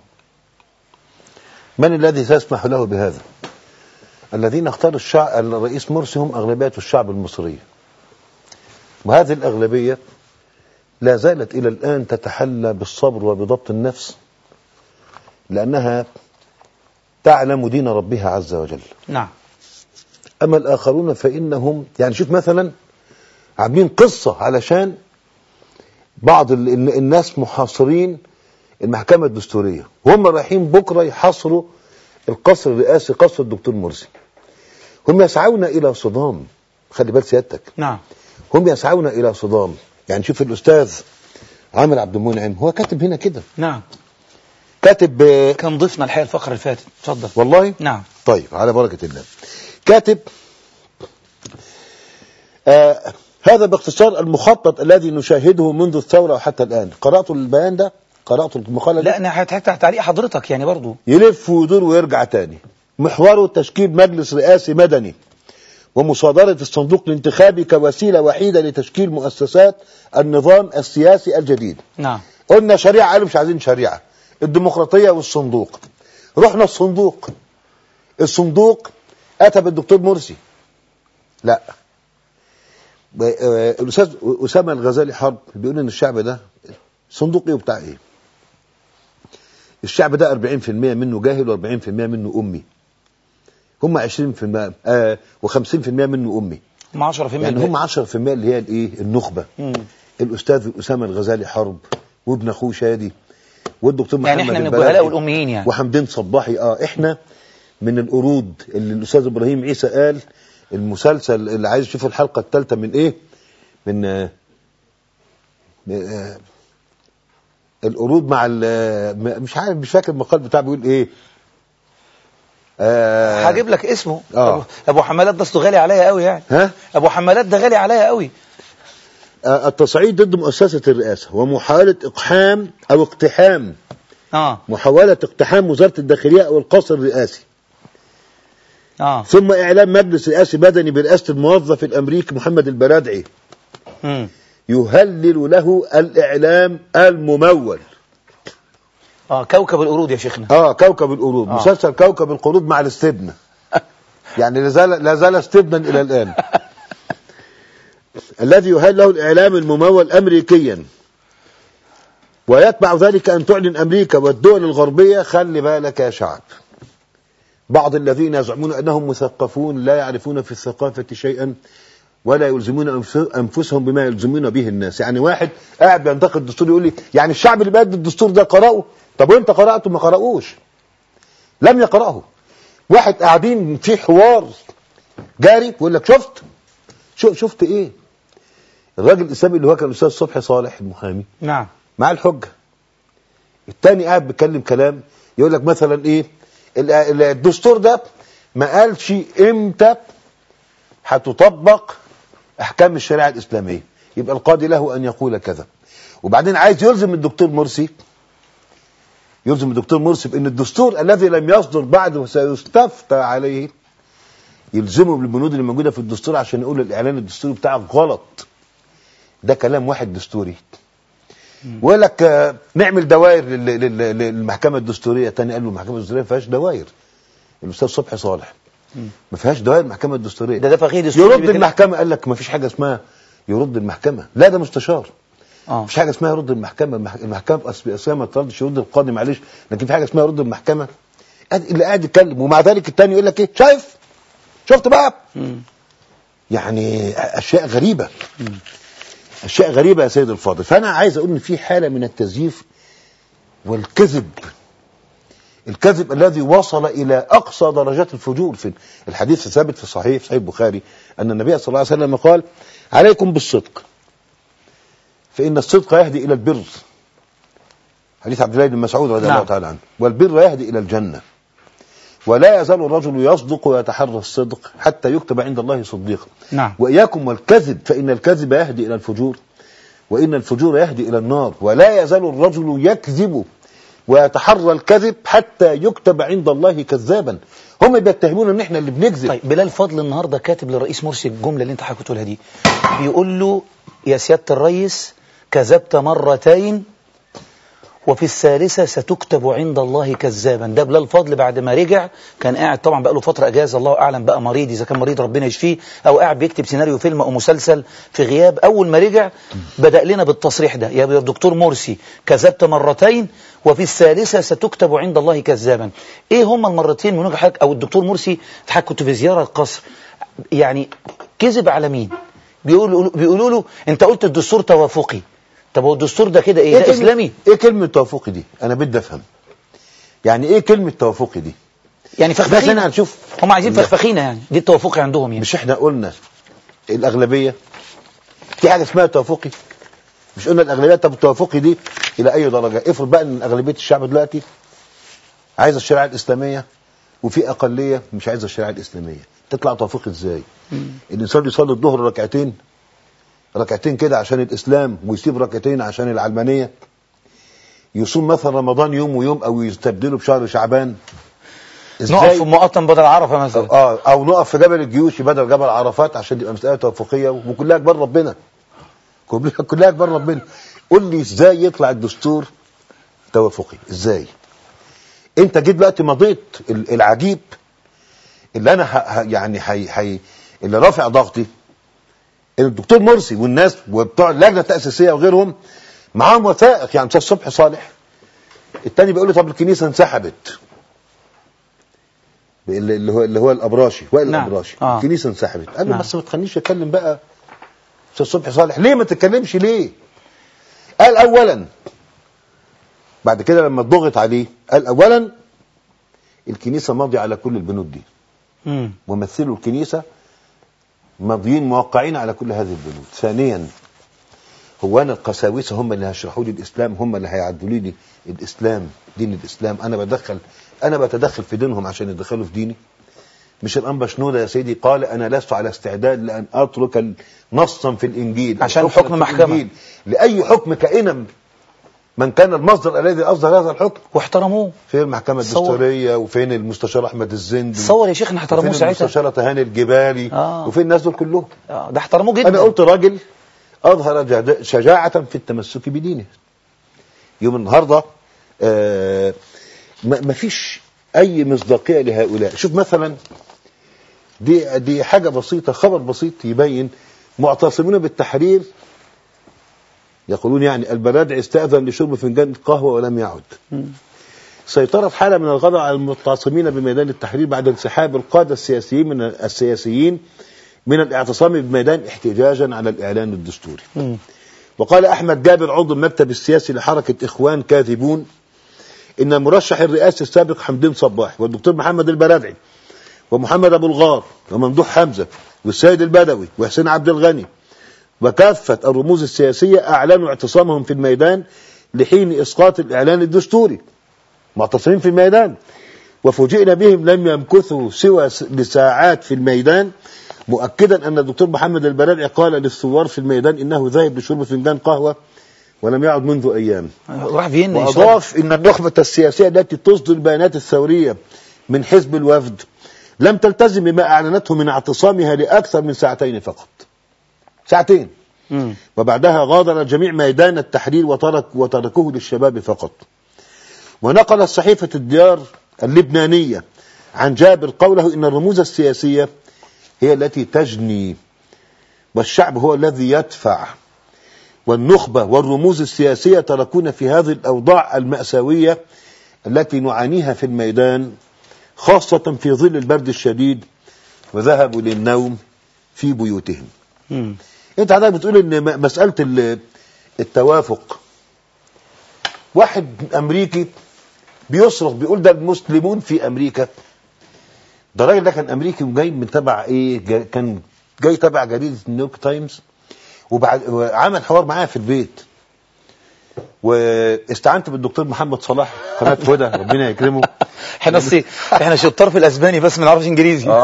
من الذي سيسمح له بهذا الذين اختاروا الشعب الرئيس مرسي هم أغلبية الشعب المصري وهذه الأغلبية لا زالت إلى الآن تتحلى بالصبر وبضبط النفس لأنها تعلم دين ربها عز وجل نعم أما الآخرون فإنهم يعني شوف مثلا عاملين قصة علشان بعض ال- ال- الناس محاصرين المحكمة الدستورية وهم رايحين بكرة يحاصروا القصر الرئاسي قصر الدكتور مرسي هم يسعون إلى صدام خلي بال سيادتك نعم هم يسعون إلى صدام يعني شوف الأستاذ عامر عبد المنعم هو كاتب هنا كده نعم كاتب آه، كان ضيفنا الحقيقة الفقرة اللي فاتت اتفضل والله نعم طيب على بركة الله كاتب آه هذا باختصار المخطط الذي نشاهده منذ الثورة وحتى الآن قرأت البيان ده قرأت المقالة لا دي أنا هتحت تحت تعليق حضرتك يعني برضو يلف ويدور ويرجع تاني محوره تشكيل مجلس رئاسي مدني ومصادرة الصندوق الانتخابي كوسيلة وحيدة لتشكيل مؤسسات النظام السياسي الجديد نعم قلنا شريعة قالوا مش عايزين شريعة الديمقراطية والصندوق رحنا الصندوق الصندوق أتى بالدكتور مرسي لا ب- آه، الأستاذ أسامة الغزالي حرب بيقول إن الشعب ده صندوق إيه وبتاع إيه الشعب ده 40% منه جاهل و40% منه أمي هم 20% آه و50% منه أمي هم 10% يعني هم 10% اللي هي الايه النخبه مم. الاستاذ اسامه الغزالي حرب وابن اخوه شادي والدكتور محمد يعني احنا من البلدي الجهلاء والأميين يعني وحمدين صباحي اه احنا من القرود اللي الاستاذ ابراهيم عيسى قال المسلسل اللي عايز يشوف الحلقه الثالثه من ايه من آه من، آه القرود مع ال- م- مش عارف مش فاكر المقال بتاعه بيقول ايه آه هجيب لك اسمه آه. أبو, أبو حمالات ده أصله غالي عليا قوي يعني ها أبو حمالات ده غالي عليا قوي آه، التصعيد ضد مؤسسة الرئاسة ومحاولة إقحام أو اقتحام اه محاولة اقتحام وزارة الداخلية أو القصر الرئاسي اه ثم إعلان مجلس رئاسي مدني برئاسة الموظف الأمريكي محمد البرادعي مم. يهلل له الإعلام الممول اه كوكب القرود يا شيخنا آه كوكب القرود آه. مسلسل كوكب القرود مع الاستبنة يعني لا زال لا زال استبنا إلى الآن الذي يهل له الإعلام الممول أمريكيا ويتبع ذلك أن تعلن أمريكا والدول الغربية خلي بالك يا شعب بعض الذين يزعمون أنهم مثقفون لا يعرفون في الثقافة شيئا ولا يلزمون أنف- أنفسهم بما يلزمون به الناس يعني واحد قاعد بينتقد الدستور يقول لي يعني الشعب اللي بيد الدستور ده قرأه طب وانت قرأته ما قرأوش لم يقرأه واحد قاعدين في حوار جاري بيقول لك شفت شو شفت ايه الراجل الاسلامي اللي هو كان الاستاذ صبحي صالح المحامي نعم مع الحجه التاني قاعد بيتكلم كلام يقول لك مثلا ايه ال- ال- الدستور ده ما قالش امتى هتطبق احكام الشريعه الاسلاميه يبقى القاضي له ان يقول كذا وبعدين عايز يلزم الدكتور مرسي يلزم الدكتور مرسي بان الدستور الذي لم يصدر بعد وسيستفتى عليه يلزمه بالبنود اللي موجوده في الدستور عشان يقول الاعلان الدستوري بتاعك غلط ده كلام واحد دستوري ويقول لك آه، نعمل دوائر لل- لل- للمحكمه الدستوريه تاني قال له المحكمه الدستوريه ما فيهاش دوائر الاستاذ صبحي صالح ما فيهاش دوائر المحكمه الدستوريه ده ده فقيه دستوري يرد بيتكلم- المحكمه قال لك ما فيش حاجه اسمها يرد المحكمه لا ده مستشار اه مفيش حاجه اسمها يرد المحكمه المح- المحكمه أصل- اصلا ما تردش يرد القاضي معلش لكن في حاجه اسمها يرد المحكمه قاعد- اللي قاعد يتكلم ومع ذلك الثاني يقول لك ايه شايف شفت بقى مم. يعني اشياء غريبه اشياء غريبه يا سيد الفاضل فانا عايز اقول ان في حاله من التزييف والكذب الكذب الذي وصل الى اقصى درجات الفجور في الحديث الثابت في الصحيح في صحيح البخاري ان النبي صلى الله عليه وسلم قال عليكم بالصدق فان الصدق يهدي الى البر حديث عبد الله بن مسعود رضي نعم. الله تعالى عنه والبر يهدي الى الجنه ولا يزال الرجل يصدق ويتحرى الصدق حتى يكتب عند الله صديقا نعم وإياكم والكذب فإن الكذب يهدي إلى الفجور وإن الفجور يهدي إلى النار ولا يزال الرجل يكذب ويتحرى الكذب حتى يكتب عند الله كذابا هم بيتهمون ان احنا اللي بنكذب طيب بلال فضل النهارده كاتب للرئيس مرسي الجمله اللي انت حضرتك بتقولها دي بيقول له يا سياده الرئيس كذبت مرتين وفي الثالثة ستكتب عند الله كذابا ده بلال فضل بعد ما رجع كان قاعد طبعا بقى له فترة أجازة الله أعلم بقى مريض إذا كان مريض ربنا يشفيه أو قاعد بيكتب سيناريو فيلم أو مسلسل في غياب أول ما رجع بدأ لنا بالتصريح ده يا دكتور مرسي كذبت مرتين وفي الثالثة ستكتب عند الله كذابا إيه هما المرتين من وجه حضرتك أو الدكتور مرسي حضرتك كنت في زيارة القصر يعني كذب على مين بيقولوا بيقولوا له أنت قلت الدستور توافقي طب هو الدستور ده كده إيه ده كلمة- إسلامي ايه كلمة توافقي دي انا بدي افهم يعني ايه كلمة توافقي دي يعني بس انا فخفخينة هنشوف هم عايزين لا. فخفخينة يعني دي التوافقي عندهم يعني مش احنا قلنا الاغلبية في حاجة اسمها توافقي مش قلنا الاغلبية طب التوافقي دي الى اي درجة افرض بقى ان اغلبية الشعب دلوقتي عايزة الشريعة الاسلامية وفي اقلية مش عايزة الشريعة الاسلامية تطلع توافقي ازاي الانسان يصلي الظهر ركعتين ركعتين كده عشان الاسلام ويسيب ركعتين عشان العلمانية يصوم مثلا رمضان يوم ويوم او يستبدله بشهر شعبان نقف في مقطم بدل عرفة مثلا اه او نقف في جبل الجيوش بدل جبل عرفات عشان تبقى مساله توافقيه وكلها اكبر ربنا كلها كلها اكبر ربنا قول لي ازاي يطلع الدستور توافقي ازاي انت جيت دلوقتي مضيت ال- العجيب اللي انا ه... ه... يعني حي... حي... اللي رافع ضغطي ان الدكتور مرسي والناس وبتوع اللجنه التاسيسيه وغيرهم معاهم وثائق يعني استاذ صبحي صالح التاني بيقول لي طب الكنيسه انسحبت اللي اللي هو اللي هو الابراشي وائل نعم. الابراشي آه. الكنيسه انسحبت قال له نعم. بس ما تخلينيش اتكلم بقى استاذ صبحي صالح ليه ما تتكلمش ليه قال اولا بعد كده لما ضغط عليه قال اولا الكنيسه ماضيه على كل البنود دي مم. ممثلو الكنيسه ماضيين موقعين على كل هذه البنود ثانيا هو انا القساوسه هم اللي هيشرحوا لي الاسلام هم اللي هيعدلوا لي الاسلام دين الاسلام انا بدخل انا بتدخل في دينهم عشان يدخلوا في ديني مش الانبا شنوده يا سيدي قال انا لست على استعداد لان اترك نصا في الانجيل أو عشان حكما حكم في محكمة. الإنجيل لاي حكم كائنا من كان المصدر الذي اصدر هذا الحكم واحترموه فين المحكمه تصور. الدستوريه وفين المستشار احمد الزندي تصور يا شيخنا احترموه وفين ساعتها المستشاره تهاني الجبالي آه. وفين الناس دول كلهم آه، ده احترموه جدا انا قلت راجل اظهر جد- شجاعه في التمسك بدينه يوم النهارده آه ما ما فيش اي مصداقيه لهؤلاء شوف مثلا دي دي حاجه بسيطه خبر بسيط يبين معتصمون بالتحرير يقولون يعني البرادعي استاذن لشرب فنجان قهوه ولم يعد سيطرت حاله من الغضب على المعتصمين بميدان التحرير بعد انسحاب القاده السياسيين من السياسيين من الاعتصام بميدان احتجاجا على الاعلان الدستوري مم. وقال احمد جابر عضو المكتب السياسي لحركه اخوان كاذبون ان المرشح الرئاسي السابق حمدين صباح والدكتور محمد البرادعي ومحمد أبو الغار وممدوح حمزة والسيد البدوي وحسين عبد الغني وكافة الرموز السياسية أعلنوا اعتصامهم في الميدان لحين إسقاط الإعلان الدستوري معتصمين في الميدان وفوجئنا بهم لم يمكثوا سوى س- لساعات في الميدان مؤكدا أن الدكتور محمد البرادعي قال للثوار في الميدان إنه ذاهب لشرب فنجان قهوة ولم يعد منذ أيام راح فين وأضاف إن النخبة السياسية التي تصدر البيانات الثورية من حزب الوفد لم تلتزم بما أعلنته من اعتصامها لأكثر من ساعتين فقط ساعتين مم. وبعدها غادر الجميع ميدان التحرير وترك وتركوه للشباب فقط ونقلت صحيفة الديار اللبنانية عن جابر قوله إن الرموز السياسية هي التي تجني والشعب هو الذي يدفع والنخبة والرموز السياسية تركونا في هذه الأوضاع المأساوية التي نعانيها في الميدان خاصة في ظل البرد الشديد وذهبوا للنوم في بيوتهم مم. انت حضرتك بتقول ان م- مسألة ال- التوافق واحد امريكي بيصرخ بيقول ده المسلمون في امريكا ده الراجل ده كان امريكي وجاي من تبع ايه جا- كان جاي تبع جريدة نيويورك تايمز وبعد وعمل حوار معايا في البيت واستعنت بالدكتور محمد صلاح قناة هدى ربنا يكرمه احنا أصلي- احنا شطار في الاسباني بس ما نعرفش انجليزي اه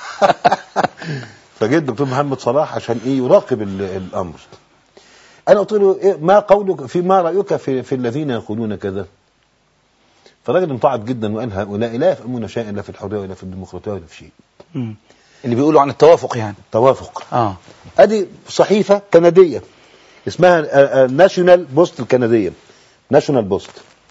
فجيت الدكتور محمد صلاح عشان ايه يراقب ال- الامر انا قلت له إيه ما قولك في ما رايك في, في الذين يقولون كذا فالراجل انطعت جدا وقال هؤلاء لا يفهمون شيئا لا في الحريه ولا في الديمقراطيه ولا في شيء مم. اللي بيقولوا عن التوافق يعني توافق اه ادي صحيفه كنديه اسمها ناشونال بوست الكنديه ناشونال بوست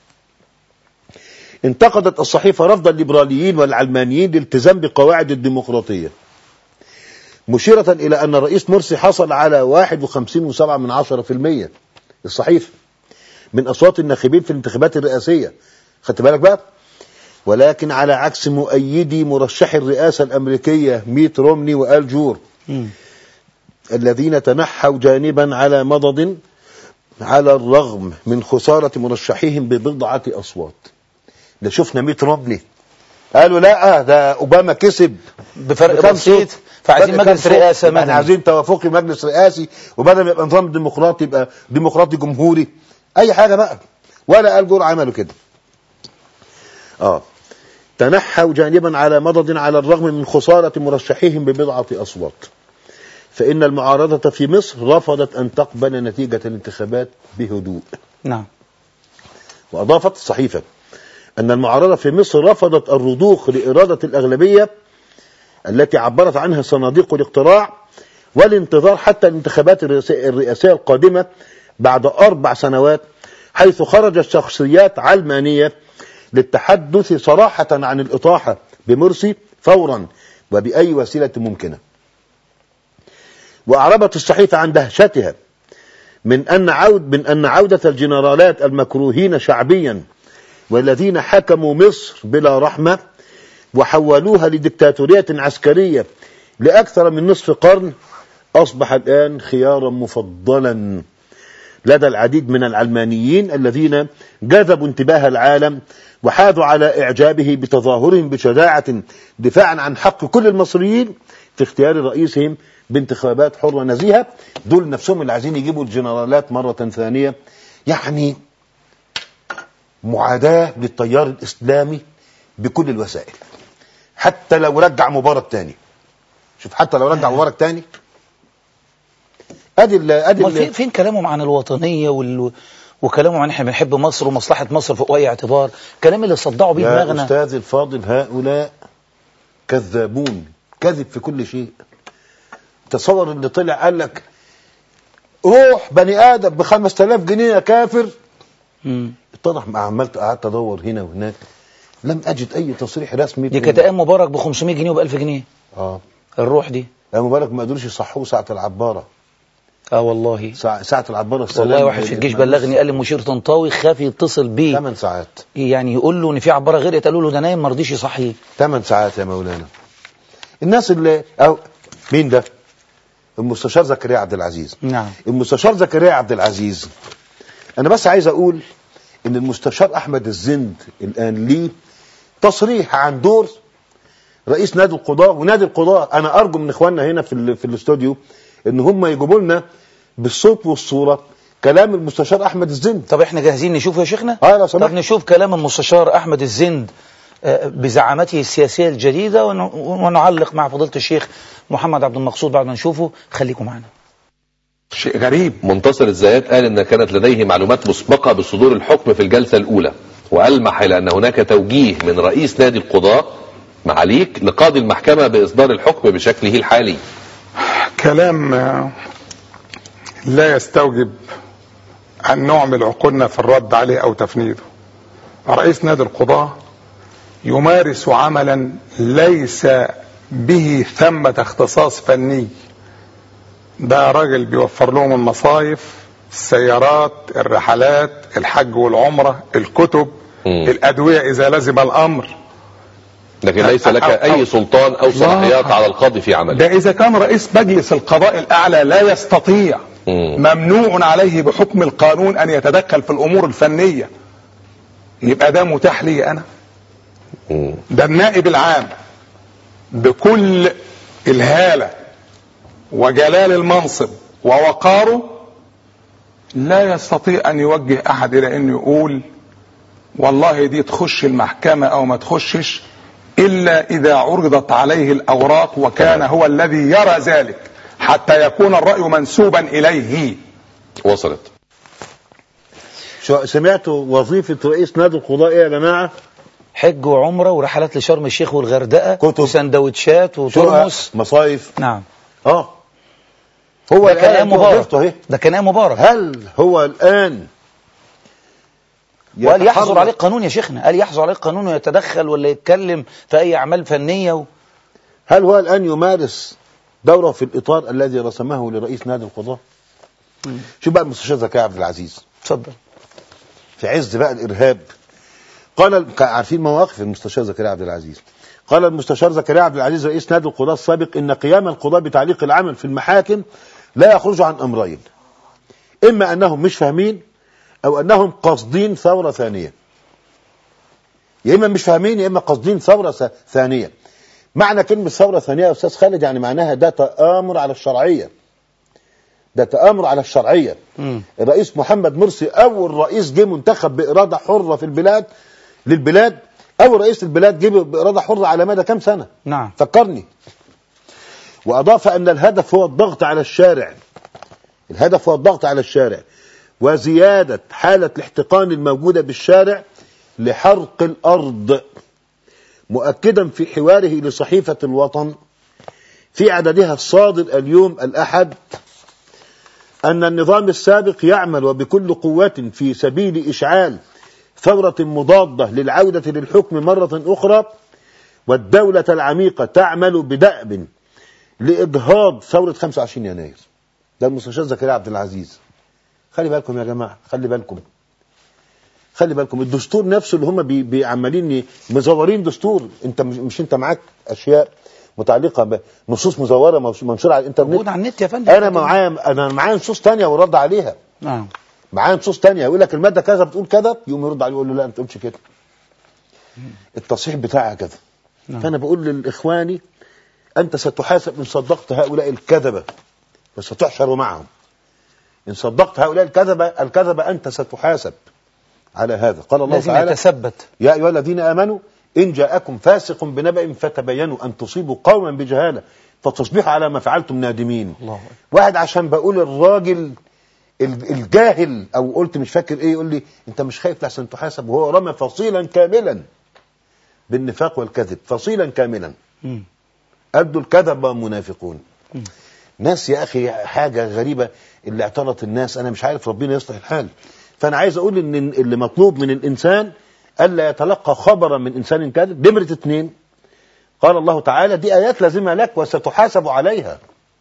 انتقدت الصحيفه رفض الليبراليين والعلمانيين للالتزام بقواعد الديمقراطيه مشيرة إلى أن الرئيس مرسي حصل على 51.7 من عشرة في المية الصحيفة من أصوات الناخبين في الانتخابات الرئاسية خدت بالك بقى ولكن على عكس مؤيدي مرشح الرئاسة الأمريكية ميت رومني وآل جور مم. الذين تنحوا جانبا على مضض على الرغم من خسارة مرشحيهم ببضعة أصوات ده شفنا ميت رومني قالوا لا ده أوباما كسب بفرق بكام بسيط صوت؟ فعايزين فرق كام مجلس صوت؟ رئاسه يبقى احنا مدني عايزين توافقي مجلس رئاسي وبدل ما يبقى نظام ديمقراطي يبقى ديمقراطي جمهوري اي حاجه بقى ولا قال جور عملوا كده اه تنحوا جانبا على مضض على الرغم من خسارة مرشحيهم ببضعة أصوات فإن المعارضة في مصر رفضت أن تقبل نتيجة الانتخابات بهدوء نعم وأضافت الصحيفة أن المعارضة في مصر رفضت الرضوخ لإرادة الأغلبية التي عبرت عنها صناديق الاقتراع والانتظار حتى الانتخابات الرئاسية الرئاسية القادمة بعد أربع سنوات حيث خرجت شخصيات علمانية للتحدث صراحة عن الإطاحة بمرسي فورا وبأي وسيلة ممكنة وأعربت الصحيفة عن دهشتها من أن عود من أن عودة الجنرالات المكروهين شعبيا والذين حكموا مصر بلا رحمة وحولوها لدكتاتورية عسكرية لأكثر من نصف قرن أصبح الآن خيارا مفضلا لدى العديد من العلمانيين الذين جذبوا انتباه العالم وحاذوا على إعجابه بتظاهرهم بشجاعة دفاعا عن حق كل المصريين في اختيار رئيسهم بانتخابات حرة نزيهة دول نفسهم اللي عايزين يجيبوا الجنرالات مرة ثانية يعني معاداة للتيار الإسلامي بكل الوسائل حتى لو رجع مبارك تاني شوف حتى لو رجع مبارك تاني ادي ال ادي امال ال- فين فين كلامهم عن الوطنيه وال وكلامهم عن احنا بنحب مصر ومصلحه مصر فوق اي اعتبار كلام اللي صدعوا بيه يا دماغنا أستاذ الفاضل هؤلاء كذابون كذب في كل شيء تصور اللي طلع قال لك روح بني آدم ب 5000 جنيه يا كافر مم. اتضح ما عملت قعدت ادور هنا وهناك لم اجد اي تصريح رسمي دي كانت ايام مبارك ب 500 جنيه وب 1000 جنيه اه الروح دي يا مبارك ما قدروش يصحوه ساعه العباره اه والله ساعه, ساعة العباره السلام والله واحد في الجيش بلغني قال لي مشير طنطاوي خاف يتصل بيه 8 ساعات يعني يقول له ان في عباره غير قالوا له ده نايم ما رضيش يصحيه 8 ساعات يا مولانا الناس اللي أو مين ده المستشار زكريا عبد العزيز نعم المستشار زكريا عبد العزيز انا بس عايز اقول ان المستشار احمد الزند الان ليه تصريح عن دور رئيس نادي القضاة ونادي القضاة انا ارجو من اخواننا هنا في ال- في الاستوديو ان هم يجيبوا لنا بالصوت والصورة كلام المستشار احمد الزند طب احنا جاهزين نشوف يا شيخنا اه لو سمحت. طب نشوف كلام المستشار احمد الزند آه، بزعامته السياسية الجديدة ون- ونعلق مع فضيلة الشيخ محمد عبد المقصود بعد ما نشوفه خليكم معنا شيء غريب منتصر الزيات قال ان كانت لديه معلومات مسبقه بصدور الحكم في الجلسه الاولى والمح الى ان هناك توجيه من رئيس نادي القضاه معاليك لقاضي المحكمه باصدار الحكم بشكله الحالي كلام آه، لا يستوجب أن نعمل عقولنا في الرد عليه أو تفنيده رئيس نادي القضاة يمارس عملا ليس به ثمة اختصاص فني ده راجل بيوفر لهم المصايف السيارات الرحلات الحج والعمرة الكتب مم. الأدوية إذا لزم الأمر لكن ليس لك أو- اي سلطان او صلاحيات على القاضي في عمله ده إذا كان رئيس مجلس القضاء الأعلى لا يستطيع مم. ممنوع عليه بحكم القانون أن يتدخل في الأمور الفنية يبقى ده متاح لي أنا مم. ده النائب العام بكل الهالة وجلال المنصب ووقاره لا يستطيع أن يوجه أحد إلى أن يقول والله دي تخش المحكمة أو ما تخشش إلا إذا عرضت عليه الأوراق وكان هو الذي يرى ذلك حتى يكون الرأي منسوبا إليه وصلت شو- سمعتوا وظيفة رئيس نادي القضاء ايه يا جماعة حج وعمرة ورحلات لشرم الشيخ والغردقة كتب. وسندوتشات وترمس شقق مصايف نعم اه هو ده كلام الآن مبارك وظيفته اهي ده كلام مبارك هل هو الآن وقال يحظر يتحرك- عليه القانون يا شيخنا قال يحظر عليه القانون ويتدخل ولا يتكلم في أي أعمال فنية و... هل هو الآن يمارس دوره في الإطار الذي رسمه لرئيس نادي القضاء شوف بقى المستشار زكريا عبد العزيز اتفضل في عز بقى الإرهاب قال عارفين مواقف المستشار زكريا عبد العزيز قال المستشار زكريا عبد العزيز رئيس نادي القضاء السابق إن قيام القضاء بتعليق العمل في المحاكم لا يخرج عن أمرين إما أنهم مش فاهمين أو أنهم قاصدين ثورة ثانية يا إما مش فاهمين يا إما قاصدين ثورة س- ثانية معنى كلمة ثورة ثانية يا أستاذ خالد يعني معناها ده تآمر على الشرعية ده تآمر على الشرعية مم. الرئيس محمد مرسي أول رئيس جه منتخب بإرادة حرة في البلاد للبلاد أول رئيس البلاد جه بإرادة حرة على مدى كام سنة نعم فكرني وأضاف أن الهدف هو الضغط على الشارع الهدف هو الضغط على الشارع وزيادة حالة الاحتقان الموجودة بالشارع لحرق الأرض مؤكدا في حواره لصحيفة الوطن في عددها الصادر اليوم الأحد أن النظام السابق يعمل وبكل قوة في سبيل إشعال ثورة مضادة للعودة للحكم مرة أخرى والدولة العميقة تعمل بدأب لإجهاض ثورة 25 يناير ده المستشار زكريا عبد العزيز خلي بالكم يا جماعة خلي بالكم خلي بالكم الدستور نفسه اللي هم بي- بي- عمالين مزورين دستور انت مش مش انت معاك اشياء متعلقه بنصوص مزوره موش- منشوره على الانترنت موجود على النت يا فندم انا معايا انا معايا نصوص تانية ورد عليها نعم معاه نصوص تانية يقول لك المادة كذا بتقول كذا يقوم يرد عليه يقول له لا انت تقولش كده التصحيح بتاعها كذا نعم. فانا بقول للاخواني انت ستحاسب ان صدقت هؤلاء الكذبة وستحشر معهم ان صدقت هؤلاء الكذبة الكذبة انت ستحاسب على هذا قال الله لازم تعالى يتثبت يا أيها الذين آمنوا إن جاءكم فاسق بنبأ فتبينوا أن تصيبوا قوما بجهالة فتصبحوا على ما فعلتم نادمين الله أكبر. واحد عشان بقول الراجل ال- الجاهل أو قلت مش فاكر إيه يقول لي أنت مش خايف لحسن تحاسب وهو رمى فصيلا كاملا بالنفاق والكذب فصيلا كاملا مم. أدوا الكذب منافقون ناس يا أخي حاجة غريبة اللي اعترضت الناس أنا مش عارف ربنا يصلح الحال فأنا عايز أقول إن اللي مطلوب من الإنسان ألا يتلقى خبرا من إنسان كاذب نمرة اتنين قال الله تعالى دي آيات لازمة لك وستحاسب عليها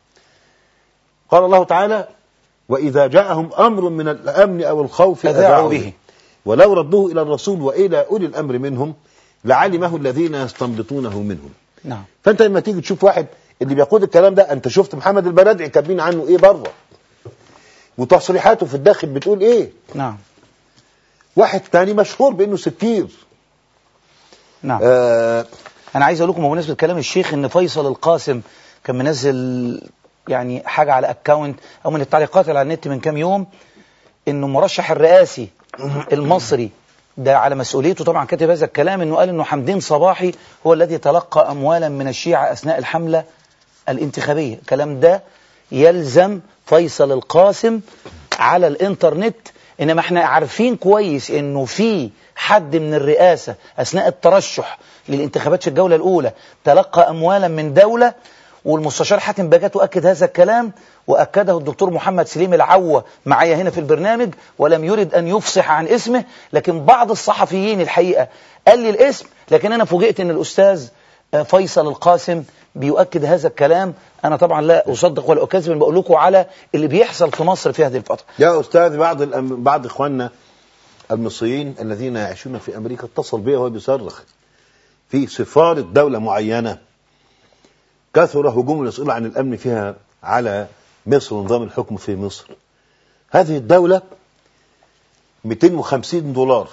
قال الله تعالى وإذا جاءهم أمر من الأمن أو الخوف أذاعوا به. ولو ردوه إلى الرسول وإلى أولي الأمر منهم لعلمه الذين يستنبطونه منهم نعم فانت لما تيجي تشوف واحد اللي بيقود الكلام ده انت شفت محمد البرادعي كاتبين عنه ايه بره وتصريحاته في الداخل بتقول ايه نعم واحد تاني مشهور بانه ستير نعم آه انا عايز اقول لكم بمناسبه كلام الشيخ ان فيصل القاسم كان منزل يعني حاجه على اكونت او من التعليقات اللي على النت من كام يوم انه مرشح الرئاسي المصري ده على مسؤوليته طبعا كاتب هذا الكلام انه قال انه حمدين صباحي هو الذي تلقى اموالا من الشيعة اثناء الحملة الانتخابية الكلام ده يلزم فيصل القاسم على الانترنت انما احنا عارفين كويس انه في حد من الرئاسة اثناء الترشح للانتخابات في الجولة الاولى تلقى اموالا من دولة والمستشار حاتم بجات أكد هذا الكلام وأكده الدكتور محمد سليم العوة معايا هنا في البرنامج ولم يرد أن يفصح عن اسمه لكن بعض الصحفيين الحقيقة قال لي الاسم لكن أنا فوجئت أن الأستاذ آه، فيصل القاسم بيؤكد هذا الكلام أنا طبعا لا أصدق ولا أكذب بقول لكم على اللي بيحصل في مصر في هذه الفترة يا أستاذ بعض الأم... بعض إخواننا المصريين الذين يعيشون في أمريكا اتصل بي وهو بيصرخ في سفارة دولة معينة كثر هجوم المسؤول عن الأمن فيها على مصر ونظام الحكم في مصر هذه الدولة 250 دولار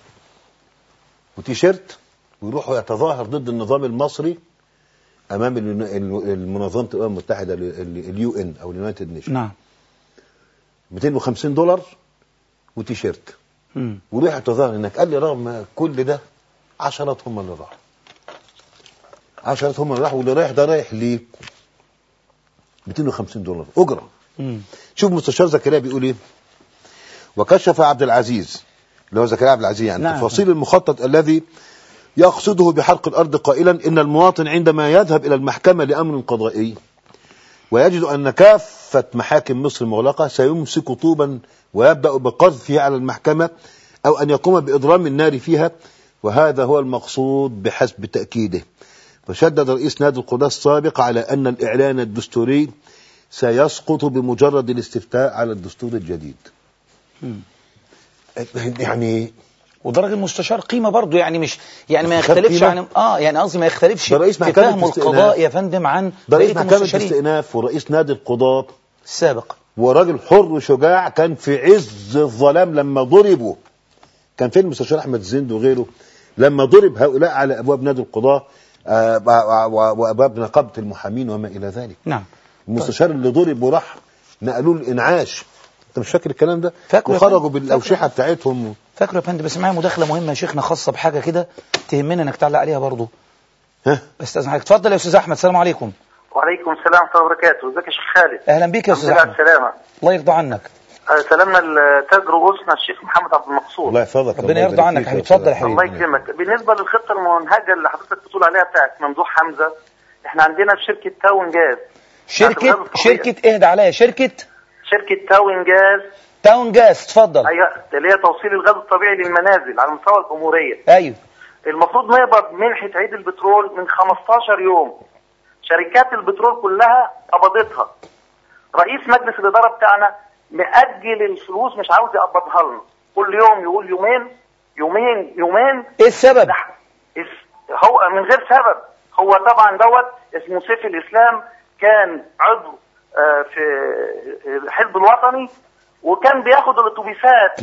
وتيشيرت ويروحوا يتظاهر ضد النظام المصري امام ال- ال- المنظمه الامم المتحده اليو ان او اليونايتد نيشن نعم 250 دولار وتيشيرت مم. وروح يتظاهر هناك قال لي رغم كل ده عشرات هم اللي راحوا عشرات هم اللي راحوا واللي رايح ده رايح ليه 250 دولار اجره مم. شوف مستشار زكريا بيقول ايه وكشف عبد العزيز اللي هو زكريا عبد العزيز يعني نعم. تفاصيل المخطط الذي يقصده بحرق الارض قائلا ان المواطن عندما يذهب الى المحكمه لامر قضائي ويجد ان كافه محاكم مصر مغلقه سيمسك طوبا ويبدا بقذفه على المحكمه او ان يقوم باضرام النار فيها وهذا هو المقصود بحسب تاكيده وشدد رئيس نادي القضاة السابق على ان الاعلان الدستوري سيسقط بمجرد الاستفتاء على الدستور الجديد مم. يعني وده راجل مستشار قيمة برضه يعني مش يعني ما مستشار يختلفش قيمة؟ عن اه يعني قصدي ما يختلفش ده رئيس في محكمة فهمه الاستئناف. القضاء يا فندم عن ده رئيس بقية محكمة المستشارين الاستئناف ورئيس نادي القضاة السابق وراجل حر وشجاع كان في عز الظلام لما ضربوا كان فين المستشار احمد زند وغيره لما ضرب هؤلاء على ابواب نادي القضاة آه، و- و- وابواب نقابة المحامين وما الى ذلك نعم المستشار اللي ضرب وراح نقلوه الانعاش انت مش فاكر الكلام ده فاكره يا وخرجوا فندم. بالاوشحه بتاعتهم فاكره يا فندم بس معايا مداخلة مهمة يا شيخنا خاصة بحاجة كده تهمنا انك تعلق عليها برضه ها استاذن حضرتك اتفضل يا استاذ احمد السلام عليكم وعليكم السلام ورحمة الله وبركاته ازيك يا شيخ خالد اهلا بيك يا الحمد استاذ لله على احمد السلامة الله يرضى عنك آه، سلامنا لتاج رؤوسنا الشيخ محمد عبد المقصود الله يحفظك ربنا الله يرضى يبارك عنك فيك حبيبي. أستاذ اتفضل يا أحمد. الله حبيبي. يكرمك بالنسبة للخطة المنهجة اللي حضرتك بتقول عليها بتاعت ممدوح حمزة احنا عندنا في شركة تاون جاز شركة شركة اهدى عليا شركة شركة تاون جاز تاون جاز اتفضل ايوه اللي هي توصيل الغاز الطبيعي للمنازل على مستوى الجمهورية ايوه المفروض نقبض منحة عيد البترول من 15 يوم شركات البترول كلها قبضتها رئيس مجلس الإدارة بتاعنا مأجل الفلوس مش عاوز يقبضها لنا كل يوم يقول يومين يومين يومين ايه السبب ده اس- هو من غير سبب هو طبعا دوت اسمه سيف الإسلام كان عضو آه، في الحزب الوطني وكان بياخد الاتوبيسات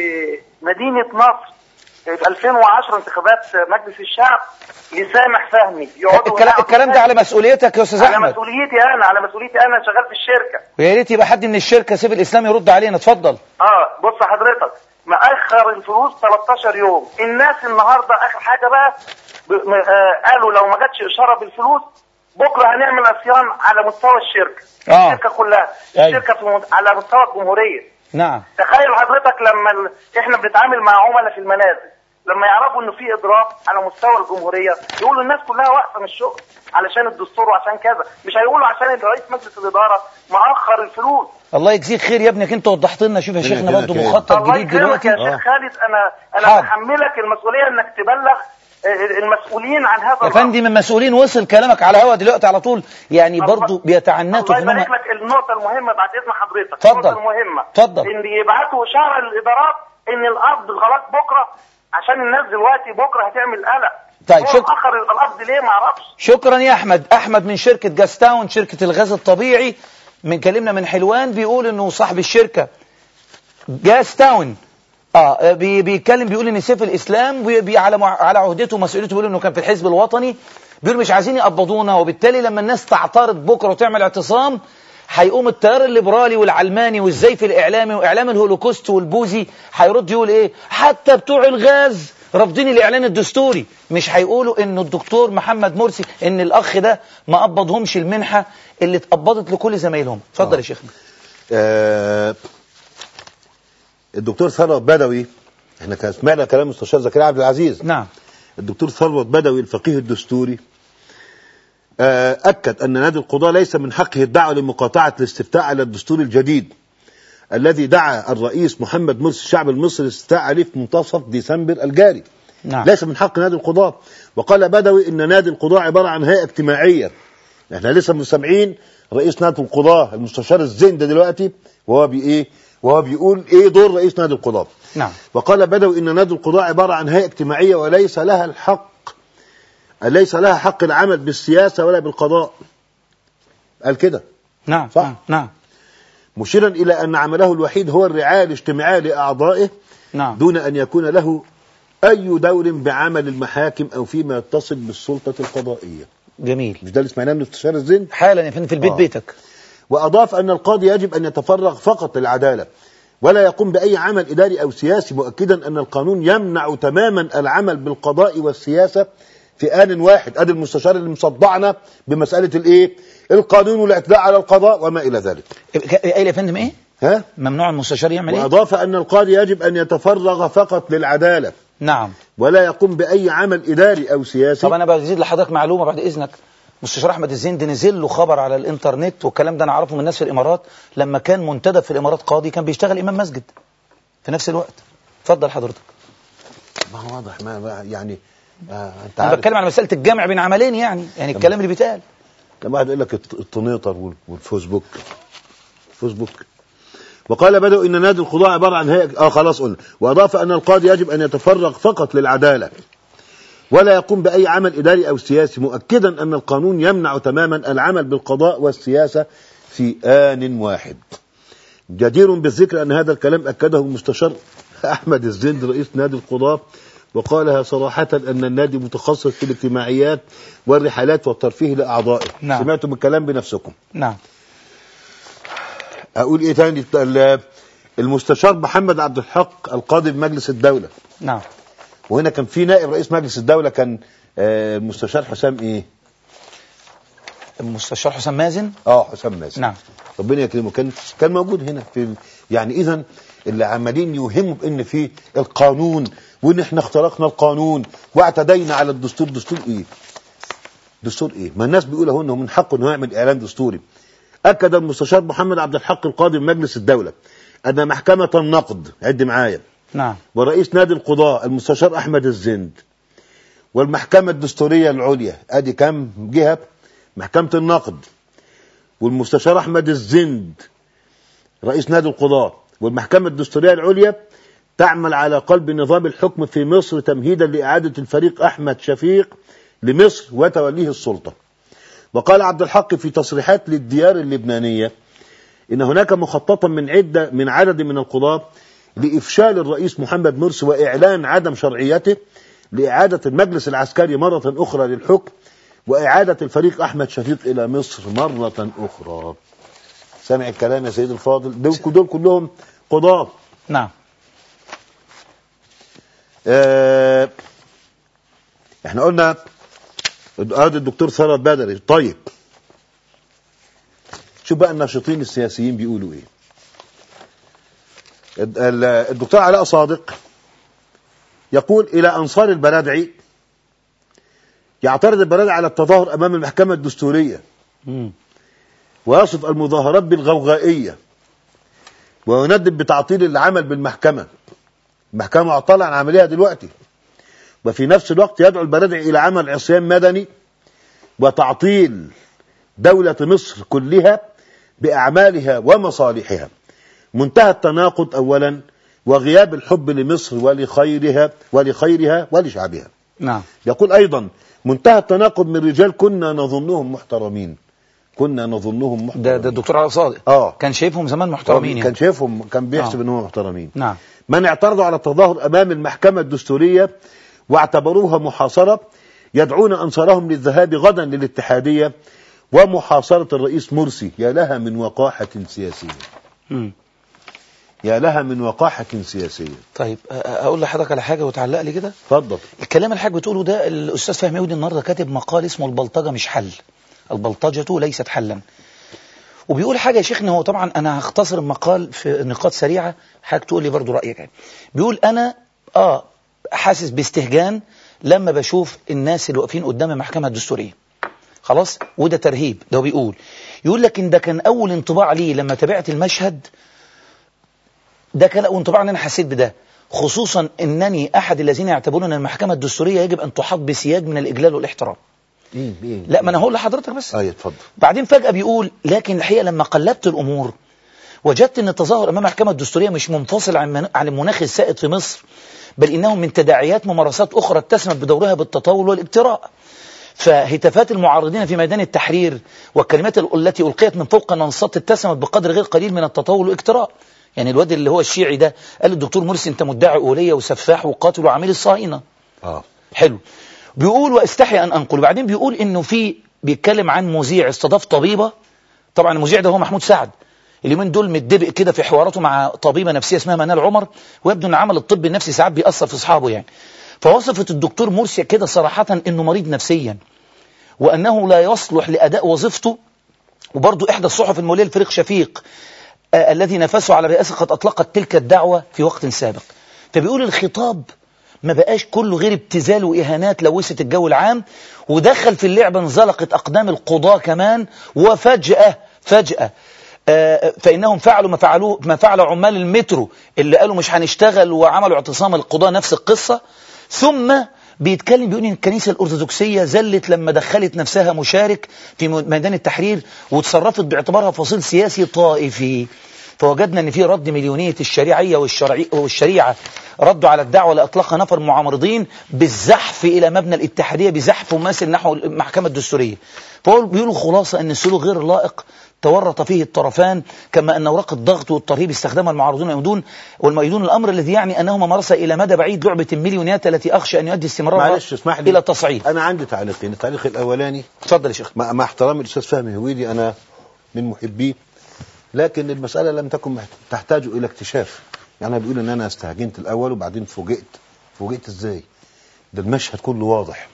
لمدينة نصر في 2010 انتخابات مجلس الشعب لسامح فهمي يقعدوا الكلام, هنا الكلام ده على مسؤوليتك يا استاذ على احمد مسؤوليتي انا على مسؤوليتي انا شغال في الشركه ويا ريت يبقى حد من الشركة سيف الاسلام يرد علينا اتفضل اه بص حضرتك مأخر الفلوس 13 يوم الناس النهارده اخر حاجه بقى ب... م... آه قالوا لو ما جاتش اشاره بالفلوس بكره هنعمل عصيان على مستوى الشركه آه. الشركه كلها أيوة. الشركه في مد... على مستوى الجمهوريه نعم تخيل حضرتك لما ال... احنا بنتعامل مع عملاء في المنازل لما يعرفوا انه في اضراب على مستوى الجمهوريه يقولوا الناس كلها واقفه من الشغل علشان الدستور وعشان كذا مش هيقولوا عشان رئيس مجلس الاداره مأخر الفلوس الله يجزيك خير يا ابنك انت وضحت لنا شوف يا ربنا شيخنا يكرمك برضه يا مخطط الله جديد يكرمك دلوقتي يا آه. شيخ خالد انا انا حاضر. بحملك المسؤوليه انك تبلغ آه، المسؤولين عن هذا يا الأمر. فندم المسؤولين وصل كلامك على الهوا دلوقتي على طول يعني برضه بيتعنتوا الله في يبارك انهم لك النقطة المهمة بعد إذن حضرتك اتفضل. النقطة المهمة اتفضل. إن يبعتوا إشارة للإدارات إن القبض خلاص بكرة عشان الناس دلوقتي بكرة هتعمل قلق طيب، هو شكرا. أخر القبض ليه ما أعرفش شكرا يا احمد احمد من شركة جاستاون شركة الغاز الطبيعي من كلمنا من حلوان بيقول انه صاحب الشركة جاستاون اه بي بيتكلم بيقول ان سيف الاسلام بي بي على مع- على عهدته ومسؤوليته بيقول انه كان في الحزب الوطني بيقول مش عايزين يقبضونا وبالتالي لما الناس تعترض بكره وتعمل اعتصام هيقوم التيار الليبرالي والعلماني والزيف الاعلامي واعلام الهولوكوست والبوذي هيرد يقول ايه حتى بتوع الغاز رافضين الاعلان الدستوري مش هيقولوا ان الدكتور محمد مرسي ان الاخ ده ما قبضهمش المنحه اللي اتقبضت لكل زمايلهم اتفضل يا شيخنا آه الدكتور ثروت بدوي احنا كان سمعنا كلام مستشار زكريا عبد العزيز نعم الدكتور ثروت بدوي الفقيه الدستوري آه، أكد أن نادي القضاء ليس من حقه الدعوة لمقاطعة الاستفتاء على الدستور الجديد الذي دعا الرئيس محمد مرسي الشعب المصري الاستفتاء عليه في منتصف ديسمبر الجاري نعم ليس من حق نادي القضاء وقال بدوي ان نادي القضاء عباره عن هيئه اجتماعيه احنا لسه مستمعين رئيس نادي القضاء المستشار الزند دلوقتي وهو بي ايه وهو بيقول ايه دور رئيس نادي القضاء نعم وقال بدوي ان نادي القضاء عباره عن هيئه اجتماعيه وليس لها الحق ليس لها حق العمل بالسياسه ولا بالقضاء قال كده نعم صح. نعم نعم مشيرا الى ان عمله الوحيد هو الرعايه الاجتماعيه لاعضائه نعم دون ان يكون له اي دور بعمل المحاكم او فيما يتصل بالسلطه القضائيه جميل مش ده اللي سمعناه من استشار الزند حالا يا فندم في البيت آه. بيتك وأضاف أن القاضي يجب أن يتفرغ فقط للعدالة ولا يقوم بأي عمل إداري أو سياسي مؤكدا أن القانون يمنع تماما العمل بالقضاء والسياسة في آن واحد أدي المستشار اللي مصدعنا بمسألة الإيه القانون والاعتداء على القضاء وما إلى ذلك قايل يا فندم ايه ها ممنوع المستشار يعمل ايه وأضاف أن القاضي يجب أن يتفرغ فقط للعدالة نعم ولا يقوم بأي عمل إداري أو سياسي طب انا بزيد لحضرتك معلومه بعد اذنك مستشار احمد الزند نزل له خبر على الانترنت والكلام ده انا اعرفه من الناس في الامارات لما كان منتدب في الامارات قاضي كان بيشتغل امام مسجد في نفس الوقت اتفضل حضرتك ما هو واضح ما ما- يعني آه أنت انا عارف بتكلم على مساله الجمع بين عملين يعني يعني الكلام اللي بيتقال لما واحد يقول لك الت- التنيطر وال- والفيسبوك فيسبوك وقال بدأوا ان نادي القضاء عباره عن هيئه اه خلاص قلنا واضاف ان القاضي يجب ان يتفرغ فقط للعداله ولا يقوم باي عمل اداري او سياسي مؤكدا ان القانون يمنع تماما العمل بالقضاء والسياسه في ان واحد جدير بالذكر ان هذا الكلام اكده المستشار احمد الزند رئيس نادي القضاء وقالها صراحة أن النادي متخصص في الاجتماعيات والرحلات والترفيه لأعضائه نعم. سمعتم الكلام بنفسكم نعم أقول إيه تاني ال- المستشار محمد عبد الحق القاضي بمجلس الدولة نعم وهنا كان في نائب رئيس مجلس الدولة كان آه، المستشار حسام إيه المستشار حسام مازن اه حسام مازن نعم ربنا يكرمه كان كان موجود هنا في ال- يعني اذا اللي عمالين يوهموا بان في القانون وان احنا اخترقنا القانون واعتدينا على الدستور دستور ايه دستور ايه ما الناس بيقولوا اهو انه من حقه انه يعمل اعلان دستوري اكد المستشار محمد عبد الحق القاضي بمجلس الدوله ان محكمه النقد عد معايا نعم ورئيس نادي القضاء المستشار احمد الزند والمحكمه الدستوريه العليا ادي كام جهه محكمه النقد والمستشار احمد الزند رئيس نادي القضاء والمحكمه الدستوريه العليا تعمل على قلب نظام الحكم في مصر تمهيدا لاعاده الفريق احمد شفيق لمصر وتوليه السلطه وقال عبد الحق في تصريحات للديار اللبنانيه ان هناك مخططا من عده من عدد من القضاه لافشال الرئيس محمد مرسي واعلان عدم شرعيته لاعاده المجلس العسكري مره اخرى للحكم واعاده الفريق احمد شفيق الى مصر مره اخرى سامع الكلام يا سيد الفاضل دول, دول كلهم قضاه نعم آه احنا قلنا ادي الدكتور ثروت بدري طيب شوف بقى الناشطين السياسيين بيقولوا ايه ال- ال- الدكتور علاء صادق يقول الى انصار البرادعي يعترض البرادعي على التظاهر امام المحكمه الدستوريه مم. ويصف المظاهرات بالغوغائيه ويندد بتعطيل العمل بالمحكمه المحكمه معطله عن عملها دلوقتي وفي نفس الوقت يدعو البرادعي الى عمل عصيان مدني وتعطيل دوله مصر كلها باعمالها ومصالحها منتهى التناقض اولا وغياب الحب لمصر ولخيرها ولخيرها ولشعبها نعم يقول ايضا منتهى التناقض من رجال كنا نظنهم محترمين كنا نظنهم محترمين ده ده الدكتور علاء صادق اه كان شايفهم زمان محترمين كان يعني شايفهم كان بيحسب آه. انهم محترمين نعم من اعترضوا على التظاهر امام المحكمه الدستوريه واعتبروها محاصره يدعون أنصارهم للذهاب غدا للاتحادية ومحاصرة الرئيس مرسي يا لها من وقاحة سياسية مم. يا لها من وقاحة سياسية طيب أ- أ- اقول لحضرتك على حاجه وتعلق لي كده اتفضل الكلام اللي حضرتك بتقوله ده الاستاذ فهمي يهودي النهارده كاتب مقال اسمه البلطجه مش حل البلطجه ليست حلا وبيقول حاجه يا شيخنا هو طبعا انا هختصر المقال في نقاط سريعه حضرتك تقول لي برضو رايك يعني بيقول انا اه حاسس باستهجان لما بشوف الناس اللي واقفين قدام المحكمه الدستوريه خلاص وده ترهيب ده هو بيقول يقول لك ان ده كان اول انطباع لي لما تابعت المشهد ده كان اول انطباع ان انا حسيت بده خصوصا انني احد الذين يعتبرون ان المحكمه الدستوريه يجب ان تحاط بسياج من الاجلال والاحترام ايه ايه لا ما انا هقول لحضرتك بس ايه اتفضل بعدين فجاه بيقول لكن الحقيقه لما قلبت الامور وجدت ان التظاهر امام المحكمه الدستوريه مش منفصل عن من- عن المناخ السائد في مصر بل انه من تداعيات ممارسات اخرى اتسمت بدورها بالتطاول والاجتراء فهتافات المعارضين في ميدان التحرير والكلمات ال- التي ألقيت من فوق منصات اتسمت بقدر غير قليل من التطاول والاجتراء يعني الواد اللي هو الشيعي ده قال للدكتور مرسي انت مدعي أولية وسفاح وقاتل وعميل الصهاينة اه حلو بيقول واستحي ان انقل وبعدين بيقول انه في بيتكلم عن مذيع استضاف طبيبه طبعا المذيع ده هو محمود سعد اليومين دول متدبق كده في حواراته مع طبيبه نفسيه اسمها منال عمر ويبدو ان عمل الطب النفسي ساعات بيأثر في اصحابه يعني فوصفت الدكتور مرسي كده صراحه انه مريض نفسيا وانه لا يصلح لاداء وظيفته وبرضه احدى الصحف الموليه لفريق شفيق آه الذي نفسه على الرئاسه قد اطلقت تلك الدعوه في وقت سابق فبيقول الخطاب ما بقاش كله غير ابتذال واهانات لوثت الجو العام ودخل في اللعبه انزلقت اقدام القضاه كمان وفجاه فجاه آه، فانهم فعلوا ما فعلوه ما فعل عمال المترو اللي قالوا مش هنشتغل وعملوا اعتصام القضاه نفس القصه ثم بيتكلم بيقول ان الكنيسه الارثوذكسيه زلت لما دخلت نفسها مشارك في ميدان التحرير وتصرفت باعتبارها فصيل سياسي طائفي فوجدنا ان في رد مليونيه الشريعيه والشرعي والشريعه ردوا على الدعوه لاطلاق نفر معارضين بالزحف الى مبنى الاتحاديه بزحف مماثل نحو المحكمه الدستوريه فهو بيقولوا خلاصه ان السلوك غير لائق تورط فيه الطرفان كما ان اوراق الضغط والترهيب استخدمها المعارضون والمؤيدون والمؤيدون الامر الذي يعني انهما مارسا الى مدى بعيد لعبه المليونيات التي اخشى ان يؤدي استمرارها معلش اسمح لي الى تصعيد انا عندي تعليقين التعليق الاولاني اتفضل يا شيخ مع, مع احترامي الاستاذ فهمي هويدي انا من محبيه لكن المساله لم تكن محت- تحتاج الى اكتشاف يعني انا بيقول ان انا استهجنت الاول وبعدين فوجئت فوجئت ازاي ده المشهد كله واضح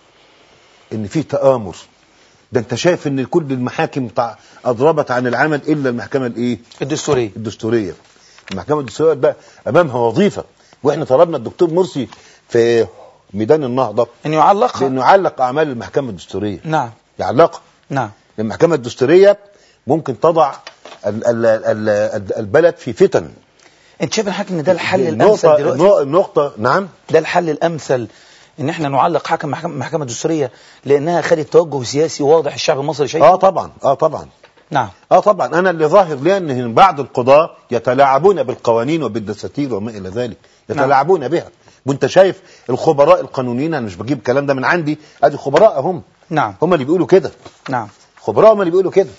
ان في تآمر ده انت شايف ان كل المحاكم تع- اضربت عن العمل الا المحكمه الايه الدستوريه الدستوريه المحكمه الدستوريه بقى امامها وظيفه واحنا طلبنا الدكتور مرسي في ميدان النهضه ان يعلقها بانه يعلق اعمال المحكمه الدستوريه نعم يعلقها نعم المحكمة الدستورية ممكن تضع ال- ال- ال- ال- البلد في فتن انت شايف الحاكم ان ده الحل الامثل النقطة, دلوقتي النقطة, النقطة نعم ده الحل الامثل ان احنا نعلق حكم محكمه المحكمه الدستوريه لانها خدت توجه سياسي واضح الشعب المصري شايفه اه طبعا اه طبعا نعم اه طبعا انا اللي ظاهر لي ان بعض القضاة يتلاعبون بالقوانين وبالدساتير وما الى ذلك يتلاعبون بها وانت شايف الخبراء القانونيين انا مش بجيب الكلام ده من عندي ادي خبراء هم نعم هم اللي بيقولوا كده نعم خبراء هم اللي بيقولوا كده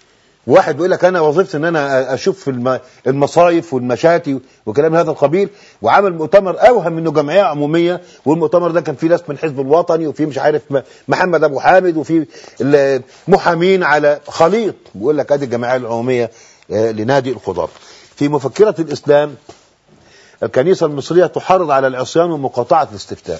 واحد بيقول لك انا وظيفتي ان انا اشوف الم- المصايف والمشاتي وكلام هذا القبيل وعمل مؤتمر اوهم انه جمعيه عموميه والمؤتمر ده كان فيه ناس من الحزب الوطني وفي مش عارف م- محمد ابو حامد وفي ال- محامين على خليط بيقول لك ادي الجمعيه العموميه آه، لنادي القضاه في مفكره الاسلام الكنيسه المصريه تحرض على العصيان ومقاطعه الاستفتاء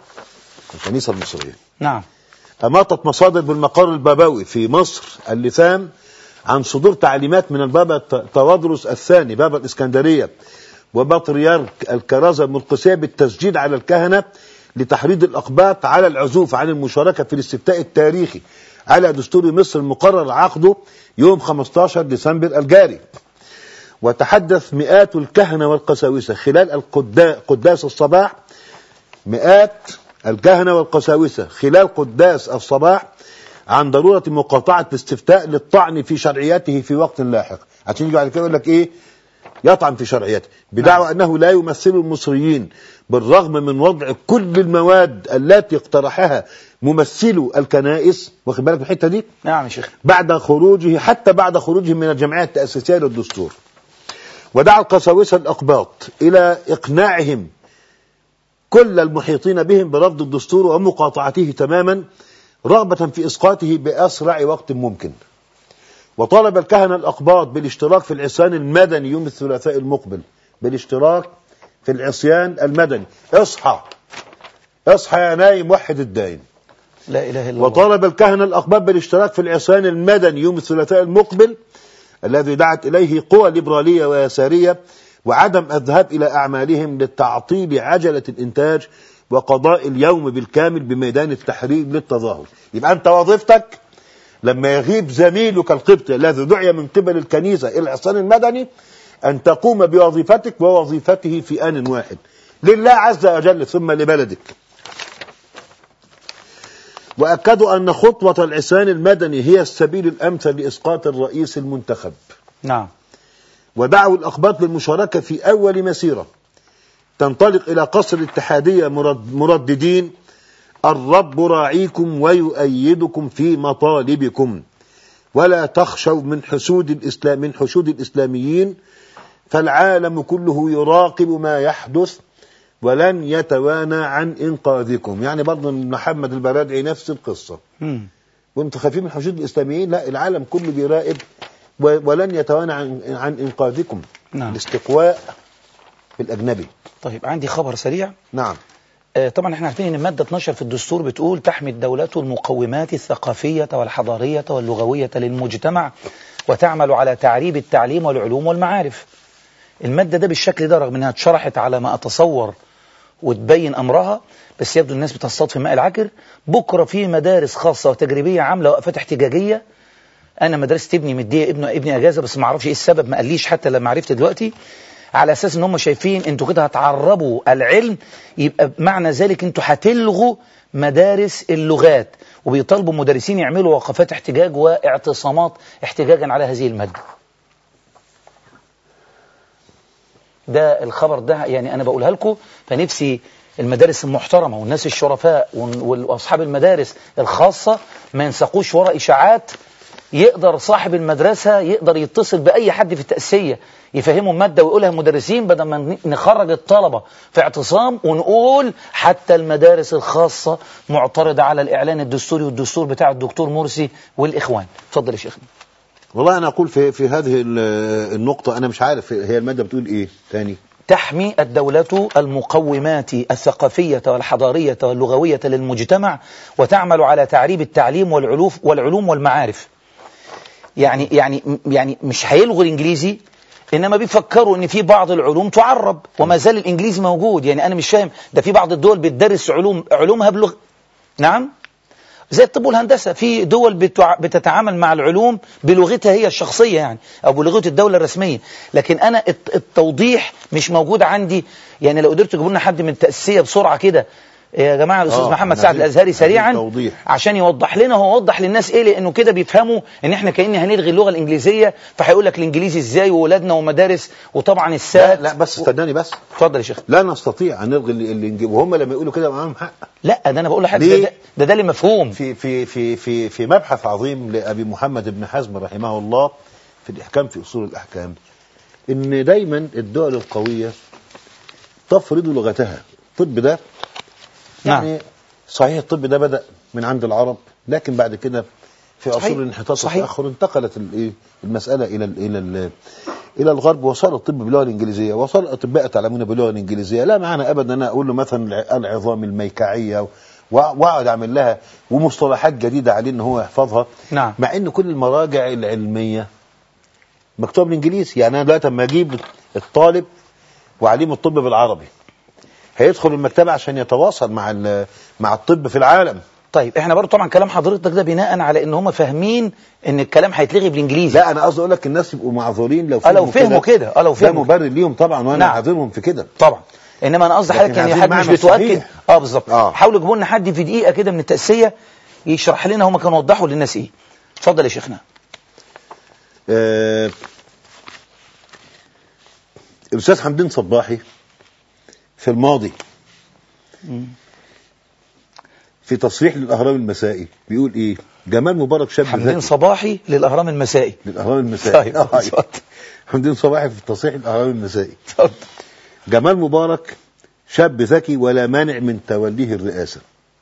الكنيسه المصريه نعم أماطت مصادر بالمقر البابوي في مصر اللثام عن صدور تعليمات من البابا ت- توادرس الثاني بابا الإسكندرية وبطريرك الكرازة المرقسية بالتسجيل على الكهنة لتحريض الأقباط على العزوف عن المشاركة في الاستفتاء التاريخي على دستور مصر المقرر عقده يوم 15 ديسمبر الجاري وتحدث مئات الكهنة والقساوسة خلال القدا- قداس الصباح مئات الكهنة والقساوسة خلال قداس الصباح عن ضرورة مقاطعة الاستفتاء للطعن في شرعيته في وقت لاحق عشان يجي بعد كده يقول لك ايه يطعن في شرعيته بدعوى انه لا يمثل المصريين بالرغم من وضع كل المواد التي اقترحها ممثلو الكنائس واخد بالك من الحته دي نعم يا شيخ بعد خروجه حتى بعد خروجه من الجمعية التأسيسية للدستور ودعا القساوسة الأقباط إلى إقناعهم كل المحيطين بهم برفض الدستور ومقاطعته تماما رغبة في إسقاطه بأسرع وقت ممكن وطالب الكهنة الأقباط بالاشتراك في العصيان المدني يوم الثلاثاء المقبل بالاشتراك في العصيان المدني اصحى اصحى يا نايم وحد الداين لا إله إلا الله وطالب الكهنة الأقباط بالاشتراك في العصيان المدني يوم الثلاثاء المقبل الذي دعت إليه قوى ليبرالية ويسارية وعدم الذهاب إلى أعمالهم لتعطيل عجلة الإنتاج وقضاء اليوم بالكامل بميدان التحرير للتظاهر يبقى أنت وظيفتك لما يغيب زميلك القبطي الذي دعي من قبل الكنيسة إلى العصيان المدني أن تقوم بوظيفتك ووظيفته في آن واحد لله عز وجل ثم لبلدك وأكدوا أن خطوة العصيان المدني هي السبيل الأمثل لإسقاط الرئيس المنتخب نعم ودعوا الأقباط للمشاركة في أول مسيرة تنطلق إلى قصر الاتحادية مرد- مرددين الرب راعيكم ويؤيدكم في مطالبكم ولا تخشوا من حسود الإسلام من حشود الإسلاميين فالعالم كله يراقب ما يحدث ولن يتوانى عن إنقاذكم يعني برضه محمد البرادعي نفس القصة مم. وانتم خايفين من حشود الإسلاميين لا العالم كله بيراقب و- ولن يتوانى عن, عن إنقاذكم نعم. الاستقواء بالأجنبي طيب عندي خبر سريع نعم آه، طبعا احنا عارفين ان المادة 12 في الدستور بتقول تحمي الدولة المقومات الثقافية والحضارية واللغوية للمجتمع وتعمل على تعريب التعليم والعلوم والمعارف المادة ده بالشكل ده رغم انها اتشرحت على ما اتصور وتبين امرها بس يبدو الناس بتصطاد في ماء العكر بكرة في مدارس خاصة وتجريبية عاملة وقفات احتجاجية انا مدرسة ابني مديه ابنه ابني اجازة بس ما اعرفش ايه السبب ما قاليش حتى لما عرفت دلوقتي على اساس ان هم شايفين انتوا كده هتعربوا العلم يبقى معنى ذلك انتوا هتلغوا مدارس اللغات وبيطالبوا مدرسين يعملوا وقفات احتجاج واعتصامات احتجاجا على هذه المادة ده الخبر ده يعني انا بقولها لكم فنفسي المدارس المحترمة والناس الشرفاء وال- واصحاب المدارس الخاصة ما ينسقوش وراء اشاعات يقدر صاحب المدرسة يقدر يتصل بأي حد في التأسية يفهموا المادة ويقولها المدرسين بدل ما نخرج الطلبة في اعتصام ونقول حتى المدارس الخاصة معترضة على الإعلان الدستوري والدستور بتاع الدكتور مرسي والإخوان اتفضل يا شيخنا والله أنا أقول في في هذه ال- النقطة أنا مش عارف هي المادة بتقول إيه تاني تحمي الدولة المقومات الثقافية والحضارية واللغوية للمجتمع وتعمل على تعريب التعليم والعلوم والعلوم والمعارف يعني يعني يعني مش هيلغوا الانجليزي انما بيفكروا ان في بعض العلوم تعرب وما زال الانجليزي موجود يعني انا مش فاهم ده في بعض الدول بتدرس علوم علومها بلغ نعم زي الطب والهندسة في دول بتع... بتتعامل مع العلوم بلغتها هي الشخصية يعني أو بلغة الدولة الرسمية لكن أنا الت- التوضيح مش موجود عندي يعني لو قدرت تجيبوا لنا حد من التأسيسية بسرعة كده يا جماعة الأستاذ آه، محمد أنا سعد عايزين- الأزهري عايزين سريعا توضيح. عشان يوضح لنا هو وضح للناس ايه لانه كده بيفهموا ان احنا كأن هنلغي اللغة الانجليزية فهيقول لك الانجليزي ازاي واولادنا ومدارس وطبعا لا السات لا بس استناني بس اتفضل يا شيخ لا نستطيع أن نلغي اللي اللي نجيبه وهم لما يقولوا كده معاهم حق لا ده انا بقول لحد ده ليه؟ ده, ده, ده اللي مفهوم في في في في في مبحث عظيم لأبي محمد بن حزم رحمه الله في الإحكام في أصول الأحكام إن دايما الدول القوية تفرض لغتها الطب ده يعني نعم. صحيح الطب ده بدأ من عند العرب لكن بعد كده في صحيح. عصور الانحطاط صحيح. والتأخر انتقلت الإيه المسألة إلى ال إلى ال إلى الغرب وصار الطب باللغة الإنجليزية وصار الأطباء يتعلمون باللغة الإنجليزية لا معنى أبدا أن أنا أقول له مثلا الع- العظام الميكعية و- وأقعد أعمل لها ومصطلحات جديدة عليه إن هو يحفظها نعم. مع إن كل المراجع العلمية مكتوب بالإنجليزي يعني أنا دلوقتي لما أجيب الطالب وعليم الطب بالعربي هيدخل المكتبة عشان يتواصل مع ال- مع الطب في العالم طيب احنا برضو طبعا كلام حضرتك ده بناء على ان هم فاهمين ان الكلام هيتلغي بالانجليزي لا انا قصدي اقول لك الناس يبقوا معذورين لو اه لو فهموا كده اه لو ده فهموا مبرر ليهم طبعا وانا نعم. عاذرهم في كده طبعا انما انا قصدي لكن حضرتك ان عايزين حد مش معنى بتؤكد صحيح. اه بالظبط آه. حاولوا يجيبوا لنا حد في دقيقه كده من التاسيه يشرح لنا هم كانوا وضحوا للناس ايه اتفضل يا شيخنا آه، الاستاذ حمدين صباحي في الماضي في تصريح للاهرام المسائي بيقول ايه جمال مبارك شاب حمدين ذكي صباحي للاهرام المسائي للاهرام المسائي طيب، آه، اتفضل. حمدين صباحي في تصريح الاهرام المسائي اتفضل جمال مبارك شاب ذكي ولا مانع من توليه الرئاسة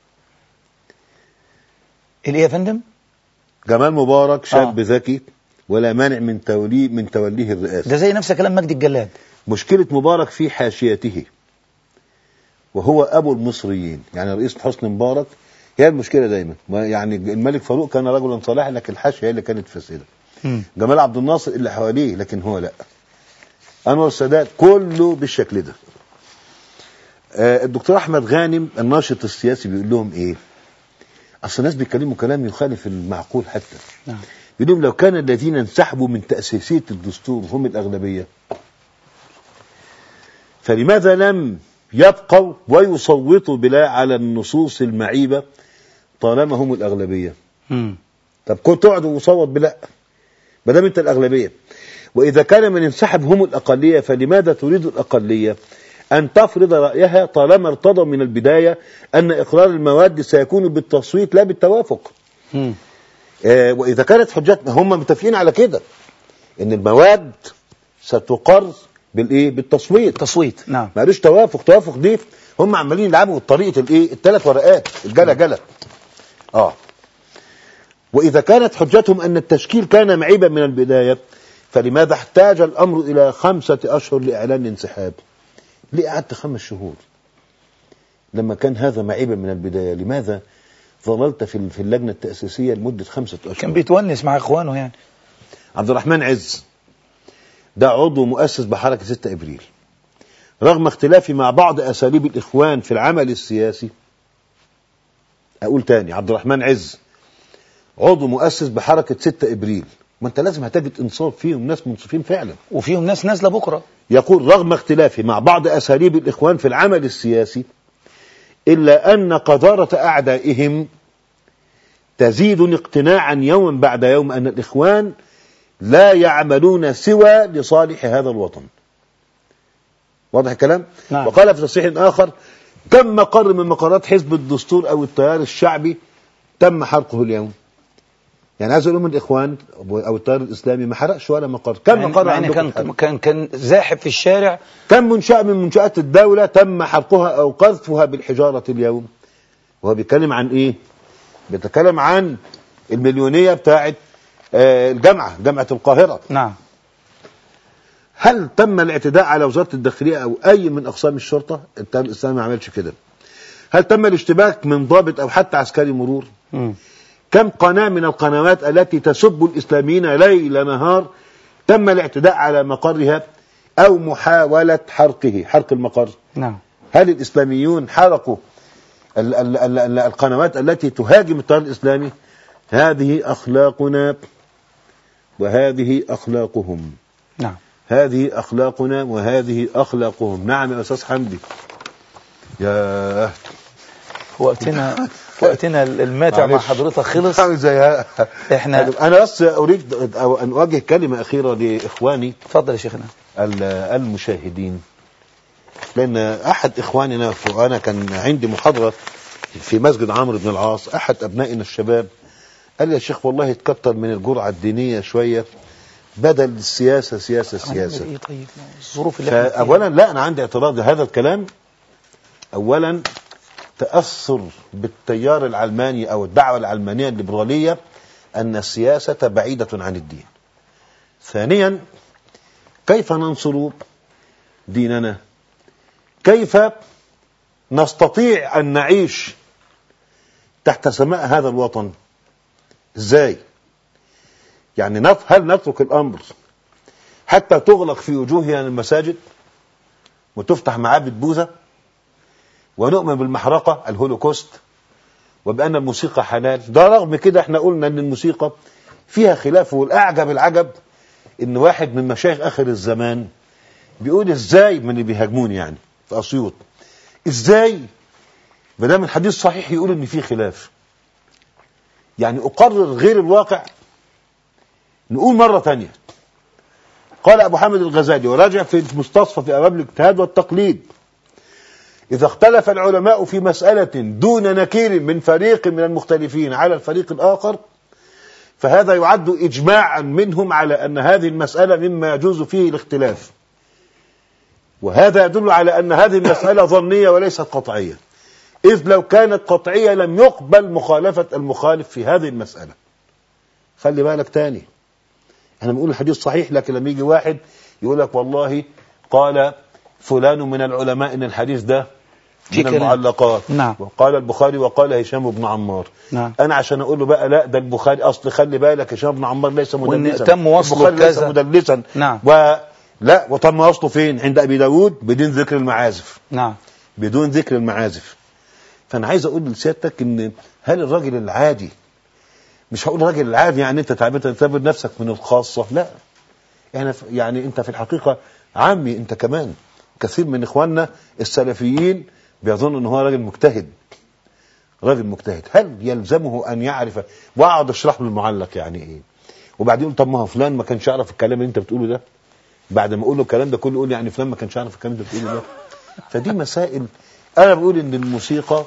الايه يا فندم جمال مبارك شاب آه. ذكي ولا مانع من توليه من توليه الرئاسة ده زي نفس كلام مجدي الجلاد مشكلة مبارك في حاشيته وهو أبو المصريين يعني رئيس حسني مبارك هي المشكلة دايما ما- يعني الملك فاروق كان رجلا صالحا لكن الحاشية هي اللي كانت فاسدة مم. جمال عبد الناصر اللي حواليه لكن هو لا أنور السادات كله بالشكل ده آه، الدكتور أحمد غانم الناشط السياسي بيقول لهم إيه أصل الناس بيتكلموا كلام يخالف المعقول حتى نعم. بيقول لهم لو كان الذين انسحبوا من تأسيسية الدستور هم الأغلبية فلماذا لم يبقوا ويصوتوا بلا على النصوص المعيبة طالما هم الأغلبية مم. طب كنت تقعد وصوت بلا ما دام انت الأغلبية وإذا كان من انسحب هم الأقلية فلماذا تريد الأقلية أن تفرض رأيها طالما ارتضى من البداية أن إقرار المواد سيكون بالتصويت لا بالتوافق مم. آه، واذا كانت حجتنا هم متفقين على كده ان المواد ستقر بالايه بالتصويت تصويت نعم ما قالوش توافق توافق دي هم عمالين يلعبوا بطريقه الايه الثلاث ورقات الجلا جلا اه واذا كانت حجتهم ان التشكيل كان معيبا من البدايه فلماذا احتاج الامر الى خمسه اشهر لاعلان الانسحاب ليه قعدت خمس شهور لما كان هذا معيبا من البدايه لماذا ظللت في في اللجنه التاسيسيه لمده خمسه اشهر كان بيتونس مع اخوانه يعني عبد الرحمن عز ده عضو مؤسس بحركة 6 إبريل رغم اختلافي مع بعض أساليب الإخوان في العمل السياسي أقول تاني عبد الرحمن عز عضو مؤسس بحركة 6 إبريل ما أنت لازم هتجد إنصاف فيهم ناس منصفين فعلا وفيهم ناس نازله بكره يقول رغم اختلافي مع بعض أساليب الإخوان في العمل السياسي إلا أن قذارة أعدائهم تزيدني اقتناعا يوما بعد يوم أن الإخوان لا يعملون سوى لصالح هذا الوطن واضح الكلام نعم. وقال في تصريح آخر كم مقر من مقرات حزب الدستور أو التيار الشعبي تم حرقه اليوم يعني عايز اقول لهم الاخوان او التيار الاسلامي ما حرقش ولا مقر كم مع إن- مقر مع إن عندكم كان اتحرق؟ كان كان زاحف في الشارع كم منشأة من منشآت الدولة تم حرقها أو قذفها بالحجارة اليوم وهو بيتكلم عن إيه بيتكلم عن المليونية بتاعت آه، الجامعة جامعة القاهرة نعم هل تم الاعتداء على وزارة الداخلية أو أي من أقسام الشرطة التيار الإسلامي ما عملش كده هل تم الاشتباك من ضابط أو حتى عسكري مرور مم. كم قناة من القنوات التي تسب الإسلاميين ليل نهار تم الاعتداء على مقرها أو محاولة حرقه حرق المقر نعم هل الإسلاميون حرقوا ال ال ال ال القنوات التي تهاجم التيار الإسلامي هذه أخلاقنا وهذه أخلاقهم نعم هذه أخلاقنا وهذه أخلاقهم نعم يا أستاذ حمدي يا وقتنا وقتنا الماتع مع معلش. حضرتك خلص عامل زي ها- إحنا- أنا بس أريد أو أن أوجه كلمة أخيرة لإخواني اتفضل يا شيخنا ال- المشاهدين لان احد اخواننا وانا كان عندي محاضره في مسجد عمرو بن العاص احد ابنائنا الشباب قال لي يا شيخ والله تكتر من الجرعه الدينيه شويه بدل السياسه سياسه هنعمل سياسه ايه طيب الظروف اللي احنا فيها. فاولا لا انا عندي اعتراض لهذا الكلام اولا تاثر بالتيار العلماني او الدعوه العلمانيه الليبراليه ان السياسه بعيده عن الدين ثانيا كيف ننصر ديننا كيف نستطيع ان نعيش تحت سماء هذا الوطن ازاي يعني نف- هل نترك الامر حتى تغلق في وجوهنا المساجد وتفتح معابد بوذا ونؤمن بالمحرقة الهولوكوست وبأن الموسيقى حلال ده رغم كده احنا قلنا ان الموسيقى فيها خلاف والأعجب العجب ان واحد من مشايخ آخر الزمان بيقول ازاي من اللي بيهاجموني يعني في أسيوط ازاي ما دام الحديث صحيح يقول ان في خلاف يعني أقرر غير الواقع نقول مرة تانية قال أبو حامد الغزالي وراجع في المستصفى في أبواب الاجتهاد والتقليد إذا اختلف العلماء في مسألة دون نكير من فريق من المختلفين على الفريق الآخر فهذا يعد إجماعا منهم على أن هذه المسألة مما يجوز فيه الاختلاف وهذا يدل على أن هذه المسألة ظنية وليست قطعية إذ لو كانت قطعية لم يقبل مخالفة المخالف في هذه المسألة خلي بالك تاني احنا بنقول الحديث صحيح لكن لما يجي واحد يقول لك والله قال فلان من العلماء ان الحديث ده في من كلام. المعلقات نعم. وقال البخاري وقال هشام بن عمار نعم. انا عشان اقول له بقى لا ده البخاري اصل خلي بالك هشام بن عمار ليس وإن مدلسا تم وصله البخاري ليس كذا. مدلسا نعم. و لا وتم وصله فين عند ابي داود بدون ذكر المعازف نعم بدون ذكر المعازف فانا عايز اقول لسيادتك ان هل الراجل العادي مش هقول الراجل العادي يعني انت تعبت تعتبر نفسك من الخاصه لا يعني يعني انت في الحقيقه عامي انت كمان كثير من اخواننا السلفيين بيظن ان هو راجل مجتهد راجل مجتهد هل يلزمه ان يعرف واقعد اشرح له المعلق يعني ايه وبعدين يقول طب ما هو فلان ما كانش يعرف الكلام اللي انت بتقوله ده بعد ما اقول له الكلام ده كله يقول يعني فلان ما كانش يعرف الكلام اللي انت بتقوله ده فدي مسائل انا بقول ان الموسيقى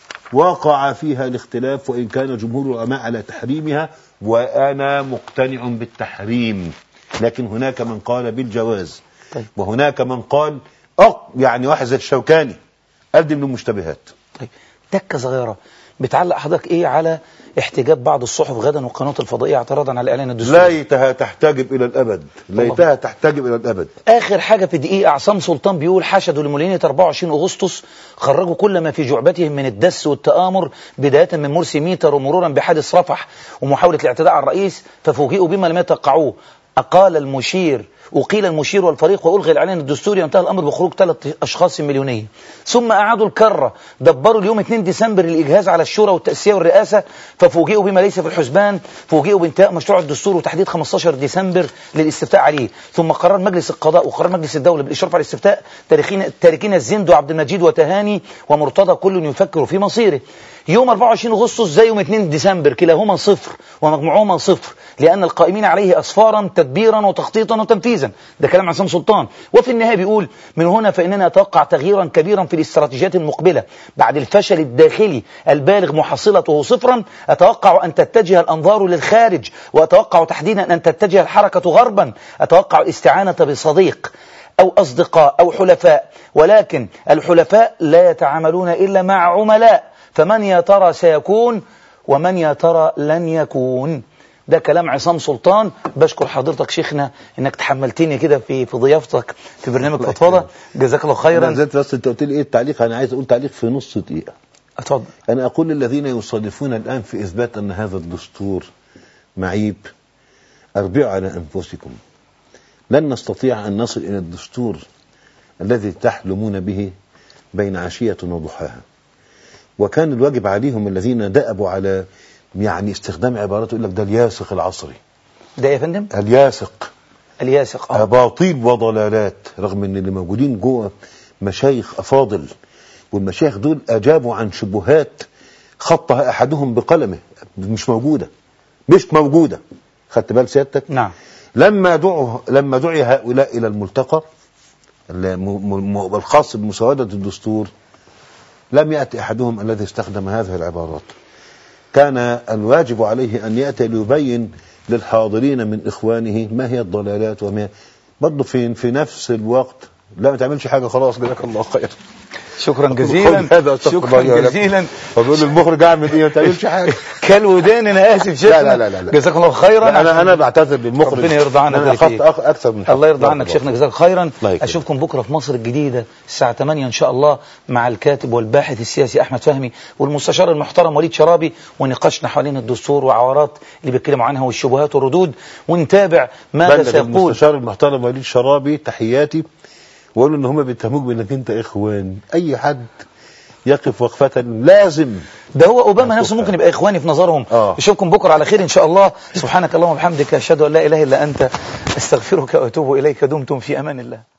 وقع فيها الاختلاف وان كان جمهور العلماء على تحريمها وانا مقتنع بالتحريم لكن هناك من قال بالجواز طيب. وهناك من قال أق يعني واحد زي الشوكاني قال دي من المشتبهات طيب تكة صغيرة بتعلق حضرتك ايه على احتجاب بعض الصحف غدا والقنوات الفضائية اعتراضا على اعلان الدستور ليتها تحتجب الى الابد ليتها تحتجب الى الابد اخر حاجة في دقيقة عصام سلطان بيقول حشدوا لمولينية 24 اغسطس خرجوا كل ما في جعبتهم من الدس والتآمر بداية من مرسي ميتر ومرورا بحادث رفح ومحاولة الاعتداء على الرئيس ففوجئوا بما لم يتوقعوه أقال المشير أقيل المشير والفريق وألغي الإعلان الدستوري وانتهى الأمر بخروج ثلاث أشخاص مليونية ثم أعادوا الكرة دبروا اليوم 2 ديسمبر الإجهاز على الشورى والتأسية والرئاسة ففوجئوا بما ليس في الحسبان فوجئوا بانتهاء مشروع الدستور وتحديد 15 ديسمبر للاستفتاء عليه ثم قرر مجلس القضاء وقرار مجلس الدولة بالإشراف على الاستفتاء تاركين تاركين الزند وعبد المجيد وتهاني ومرتضى كل يفكر في مصيره يوم 24 أغسطس زي يوم 2 ديسمبر كلاهما صفر ومجموعهما صفر لأن القائمين عليه أسفارا تدبيرا وتخطيطا وتنفيذا ده كلام عصام سلطان وفي النهاية بيقول من هنا فإننا أتوقع تغييرا كبيرا في الاستراتيجيات المقبلة بعد الفشل الداخلي البالغ محصلته صفرا أتوقع أن تتجه الأنظار للخارج وأتوقع تحديدا أن تتجه الحركة غربا أتوقع الاستعانة بصديق أو أصدقاء أو حلفاء ولكن الحلفاء لا يتعاملون إلا مع عملاء فمن يا ترى سيكون ومن يا ترى لن يكون ده كلام عصام سلطان بشكر حضرتك شيخنا انك تحملتني كده في في ضيافتك في برنامج فضفضه جزاك الله انا خيرا نزلت بس انت قلت لي ايه التعليق انا عايز اقول تعليق في نص دقيقه اتفضل انا اقول للذين يصادفون الان في اثبات ان هذا الدستور معيب اربعوا على انفسكم لن نستطيع ان نصل الى الدستور الذي تحلمون به بين عشيه وضحاها وكان الواجب عليهم الذين دأبوا على يعني استخدام عبارات يقول لك ده الياسق العصري ده يا فندم الياسق الياسق اه أباطيل وضلالات رغم ان اللي موجودين جوه مشايخ افاضل والمشايخ دول اجابوا عن شبهات خطها احدهم بقلمه مش موجوده مش موجوده خدت بال سيادتك نعم لما دعوا لما دعي هؤلاء الى الملتقى الم- م- الخاص بمساوده الدستور لم ياتي احدهم الذي استخدم هذه العبارات كان الواجب عليه ان ياتي ليبين للحاضرين من اخوانه ما هي الضلالات وما هي برضه في في نفس الوقت لا ما تعملش حاجه خلاص جزاك الله خير شكرا قل جزيلا هذا أستغفر الله شكرا لي ولكم. جزيلا فبقول للمخرج اعمل ايه ما تعملش حاجه كالودان انا اسف شيخنا لا لا لا لا. جزاك الله خيرا لا، انا انا بعتذر للمخرج ربنا يرضى عنك انا ويبارك اخذت فيك. أخ- اكثر من حقي. الله يرضى عنك الله شيخنا جزاك خيرا الله يكرمك. اشوفكم بكره في مصر الجديده الساعه 8 ان شاء الله مع الكاتب والباحث السياسي احمد فهمي والمستشار المحترم وليد شرابي ونقاشنا حوالين الدستور وعورات اللي بيتكلموا عنها والشبهات والردود ونتابع ماذا بلغ سيقول المستشار المحترم وليد شرابي تحياتي وقالوا ان هم بيتهموك بانك انت اخوان اي حد يقف وقفه لازم ده هو اوباما هنشوف نفسه ممكن يعني. يبقى اخواني في نظرهم آه. اشوفكم بكره على خير ان شاء الله سبحانك اللهم وبحمدك اشهد ان لا اله الا انت استغفرك واتوب اليك دمتم في امان الله